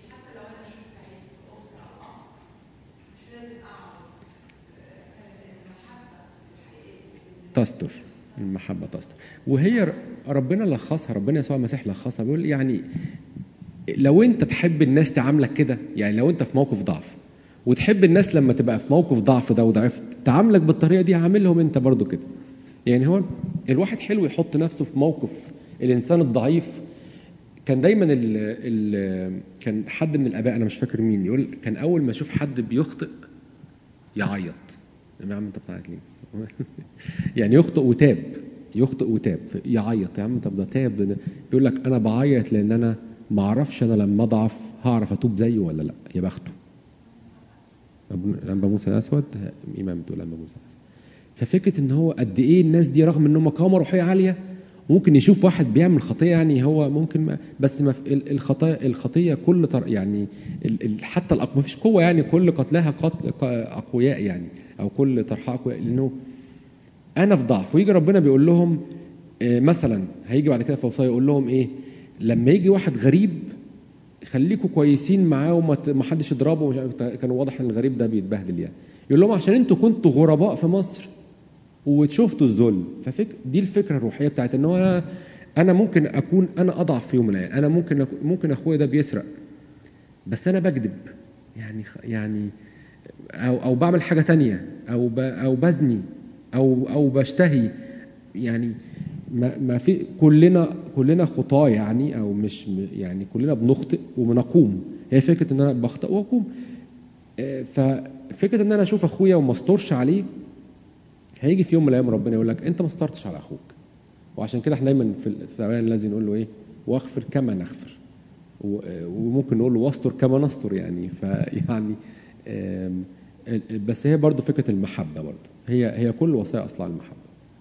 تستر المحبة تستر وهي ر- ربنا لخصها ربنا يسوع المسيح لخصها بيقول يعني لو انت تحب الناس تعاملك كده يعني لو انت في موقف ضعف وتحب الناس لما تبقى في موقف ضعف ده وضعفت تعاملك بالطريقة دي عاملهم انت برضو كده يعني هو الواحد حلو يحط نفسه في موقف الانسان الضعيف كان دايما ال ال كان حد من الاباء انا مش فاكر مين يقول كان اول ما يشوف حد بيخطئ يعيط يا عم انت بتاعت ليه؟ يعني يخطئ وتاب يخطئ وتاب يعيط يا عم طب ده تاب ده يقول لك انا بعيط لان انا ما اعرفش انا لما اضعف هعرف اتوب زيه ولا لا يا بخته أبو- لما موسى الاسود امام بتقول لما موسى الاسود ففكره ان هو قد ايه الناس دي رغم انهم قامه روحيه عاليه ممكن يشوف واحد بيعمل خطيه يعني هو ممكن ما بس ما في- ال- الخطايا الخطيه كل طر يعني ال- ال- حتى الأق- ما فيش قوه يعني كل قتلاها قتل ق- اقوياء يعني او كل طرحها اقوياء لانه انا في ضعف ويجي ربنا بيقول لهم آه، مثلا هيجي بعد كده في وصايا يقول لهم ايه لما يجي واحد غريب خليكوا كويسين معاه وما ت- ما حدش يضربه ومش عارف كان واضح ان الغريب ده بيتبهدل يعني يقول لهم عشان انتوا كنتوا غرباء في مصر وشفتوا الذل ففك دي الفكره الروحيه بتاعت ان هو انا انا ممكن اكون انا اضعف في يوم من الايام انا ممكن أكون ممكن اخويا ده بيسرق بس انا بكذب يعني خ- يعني او او بعمل حاجه تانية او ب او بزني او او بشتهي يعني ما ما في كلنا كلنا خطاه يعني او مش م- يعني كلنا بنخطئ وبنقوم هي فكره ان انا بخطئ واقوم آه، ففكره ان انا اشوف اخويا وما استرش عليه هيجي في يوم من الايام ربنا يقول لك انت ما استرتش على اخوك وعشان كده احنا دايما في الثوان لازم نقول له ايه واغفر كما نغفر و- وممكن نقول له واستر كما نستر يعني فيعني آم، ال- بس هي برضو فكره المحبه برضو هي هي كل وصايا اصلها المحبه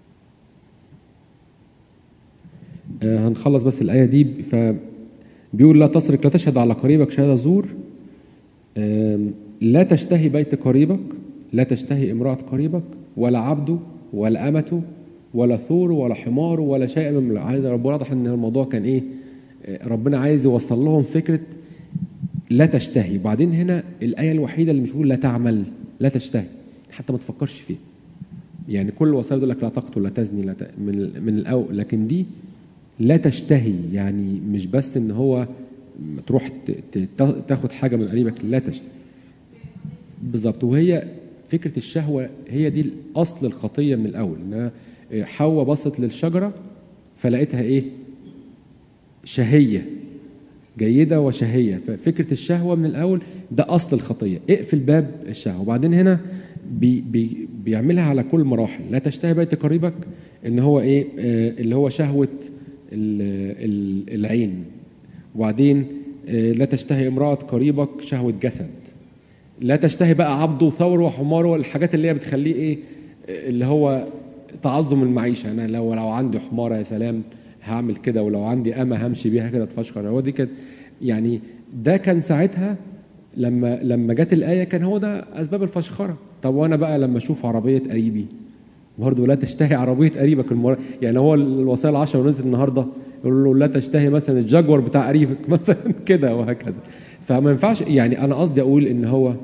آه، هنخلص بس الايه دي فبيقول لا تسرق لا تشهد على قريبك شهاده زور آم، لا تشتهي بيت قريبك لا تشتهي امرأة قريبك ولا عبده ولا أمته ولا ثور ولا حمار ولا شيء من عايز ربنا واضح ان الموضوع كان ايه آه، ربنا عايز يوصل لهم فكرة لا تشتهي وبعدين هنا الآية الوحيدة اللي مش بيقول لا تعمل لا تشتهي حتى ما تفكرش فيها يعني كل الوصايا يقول لك لا تقتل لا تزني لا ت... من ال- من الأول لكن دي لا تشتهي يعني مش بس ان هو تروح ت... ت... تاخد حاجه من قريبك لا تشتهي بالظبط وهي فكره الشهوه هي دي اصل الخطيه من الاول انها حواء بصت للشجره فلقيتها ايه شهيه جيده وشهيه ففكره الشهوه من الاول ده اصل الخطيه اقفل باب الشهوه وبعدين هنا بي بي بيعملها على كل مراحل لا تشتهي بيت قريبك ان هو ايه آه اللي هو شهوه ال- ال- العين وبعدين آه لا تشتهي امراه قريبك شهوه جسد لا تشتهي بقى عبده وثور وحمار والحاجات اللي هي بتخليه ايه آه، اللي هو تعظم المعيشه انا لو لو عندي حماره يا سلام هعمل كده ولو عندي امه همشي بيها كده اتفشخر هو دي كده يعني ده كان ساعتها لما لما جت الايه كان هو ده اسباب الفشخره طب وانا بقى لما اشوف عربيه قريبي برضه لا تشتهي عربيه قريبك المر... يعني هو الوصايا العشره ونزل النهارده يقول له لا تشتهي مثلا الجاكور بتاع قريبك مثلا كده وهكذا فما ينفعش يعني انا قصدي اقول ان هو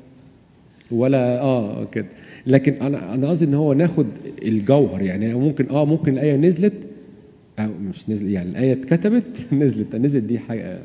ولا اه كده لكن انا انا قصدي ان هو ناخد الجوهر يعني ممكن اه ممكن الايه نزلت أو مش نزل يعني الايه اتكتبت نزلت نزلت دي حاجه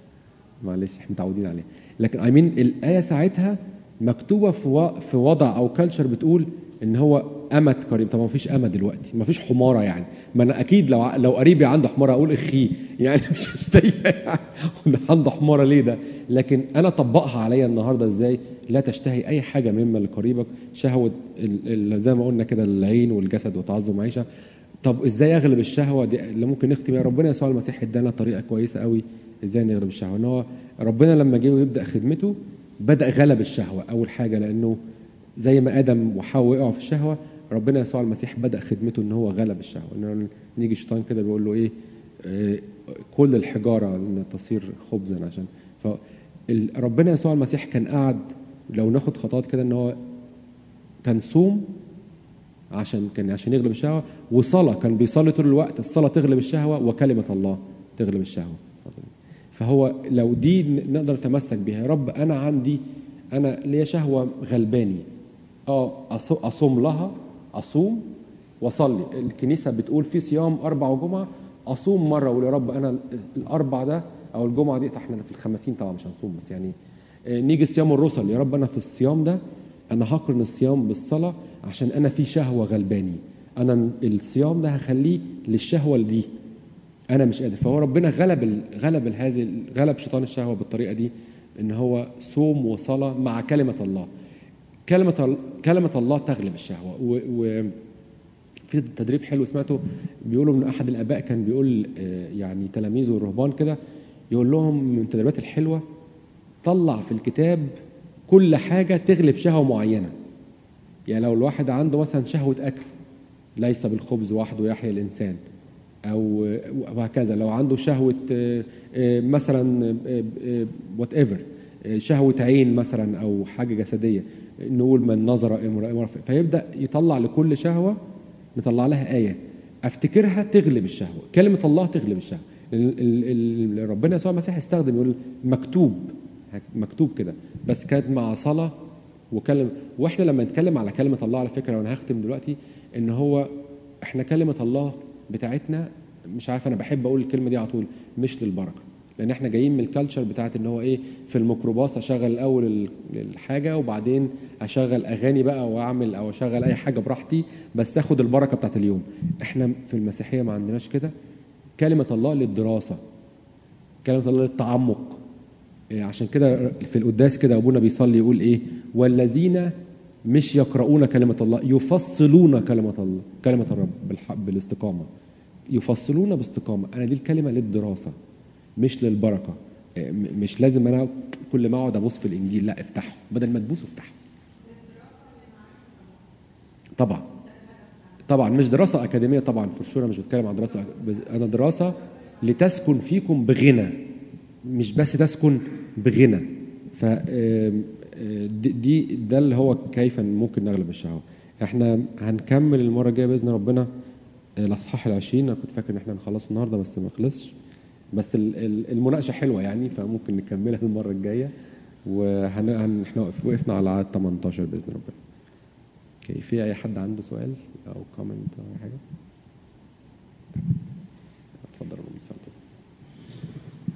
معلش احنا متعودين عليها لكن اي مين الايه ساعتها مكتوبه في و... في وضع او كلتشر بتقول ان هو امت قريب طب ما فيش امه دلوقتي ما فيش حماره يعني ما انا اكيد لو ع- لو قريبي عنده حماره اقول اخيه يعني مش هشتهيها يعني عنده حماره ليه ده لكن انا اطبقها عليا النهارده ازاي لا تشتهي اي حاجه مما لقريبك شهوه ال... ال... زي ما قلنا كده العين والجسد وتعظم عيشه طب ازاي اغلب الشهوه دي اللي ممكن نختم بيها ربنا يسوع المسيح ادانا طريقه كويسه قوي ازاي نغلب الشهوه ان هو ربنا لما جه يبدا خدمته بدا غلب الشهوه اول حاجه لانه زي ما ادم وحواء وقعوا في الشهوه ربنا يسوع المسيح بدا خدمته ان هو غلب الشهوه ان نيجي الشيطان كده بيقول له ايه آه، كل الحجاره ان تصير خبزا عشان ف ال- ربنا يسوع المسيح كان قاعد لو ناخد خطوات كده ان هو كان صوم عشان كان عشان يغلب الشهوه وصلاه كان بيصلي طول الوقت الصلاه تغلب الشهوه وكلمه الله تغلب الشهوه فهو لو دي نقدر نتمسك بيها يا رب انا عندي انا ليا شهوه غلباني اه أص- اصوم لها اصوم واصلي الكنيسه بتقول في صيام اربع وجمعه اصوم مره واقول يا رب انا الاربع ده او الجمعه دي احنا في الخمسين طبعا مش هنصوم بس يعني آه، نيجي صيام الرسل يا رب انا في الصيام ده انا هقرن الصيام بالصلاه عشان انا في شهوه غلباني انا الصيام ده هخليه للشهوه دي انا مش قادر فهو ربنا غلب ال- غلب ال- هذه غلب شيطان الشهوه بالطريقه دي ان هو صوم وصلاه مع كلمه الله كلمه ال- كلمه الله تغلب الشهوه و, و في تدريب حلو سمعته بيقولوا من احد الاباء كان بيقول آه، يعني تلاميذه الرهبان كده يقول لهم من التدريبات الحلوه طلع في الكتاب كل حاجه تغلب شهوه معينه يعني لو الواحد عنده مثلا شهوه اكل ليس بالخبز وحده يحيى الانسان او وهكذا لو عنده شهوه آه، آه، مثلا وات ايفر شهوه عين مثلا او حاجه جسديه نقول من نظر امراه امرأة. فيبدا يطلع لكل شهوه نطلع لها ايه افتكرها تغلب الشهوه كلمه الله تغلب الشهوه ال- ال- ال- ربنا يسوع المسيح استخدم يقول مكتوب مكتوب كده بس كانت مع صلاه وكلم واحنا لما نتكلم على كلمه الله على فكره وانا هختم دلوقتي ان هو احنا كلمه الله بتاعتنا مش عارف انا بحب اقول الكلمه دي على طول مش للبركه لان احنا جايين من الكالتشر بتاعت ان هو ايه في الميكروباص اشغل الاول ال- الحاجه وبعدين اشغل اغاني بقى واعمل او اشغل اي حاجه براحتي بس اخد البركه بتاعت اليوم احنا في المسيحيه ما عندناش كده كلمه الله للدراسه كلمه الله للتعمق إيه، عشان كده في القداس كده ابونا بيصلي يقول ايه والذين مش يقرؤون كلمة الله يفصلون كلمة الله كلمة الرب بالحق بالاستقامة يفصلون باستقامة أنا دي الكلمة للدراسة مش للبركة إيه، م- مش لازم أنا كل ما أقعد أبص في الإنجيل لا افتحه بدل ما تبوس افتحه طبعا طبعا مش دراسة أكاديمية طبعا في الشورى مش بتكلم عن دراسة بس أنا دراسة لتسكن فيكم بغنى مش بس تسكن بغنى ف آم، آه، دي- دي ده اللي هو كيف ممكن نغلب الشهوة احنا هنكمل المرة الجاية بإذن ربنا آه، الأصحاح العشرين أنا كنت فاكر إن احنا هنخلصه النهاردة بس ما خلصش بس ال- ال- المناقشة حلوة يعني فممكن نكملها المرة الجاية وهن هن- احنا وقف- وقفنا على عدد 18 بإذن ربنا اوكي في أي حد عنده سؤال أو كومنت أو أي حاجة؟ اتفضل يا أبو مساعد.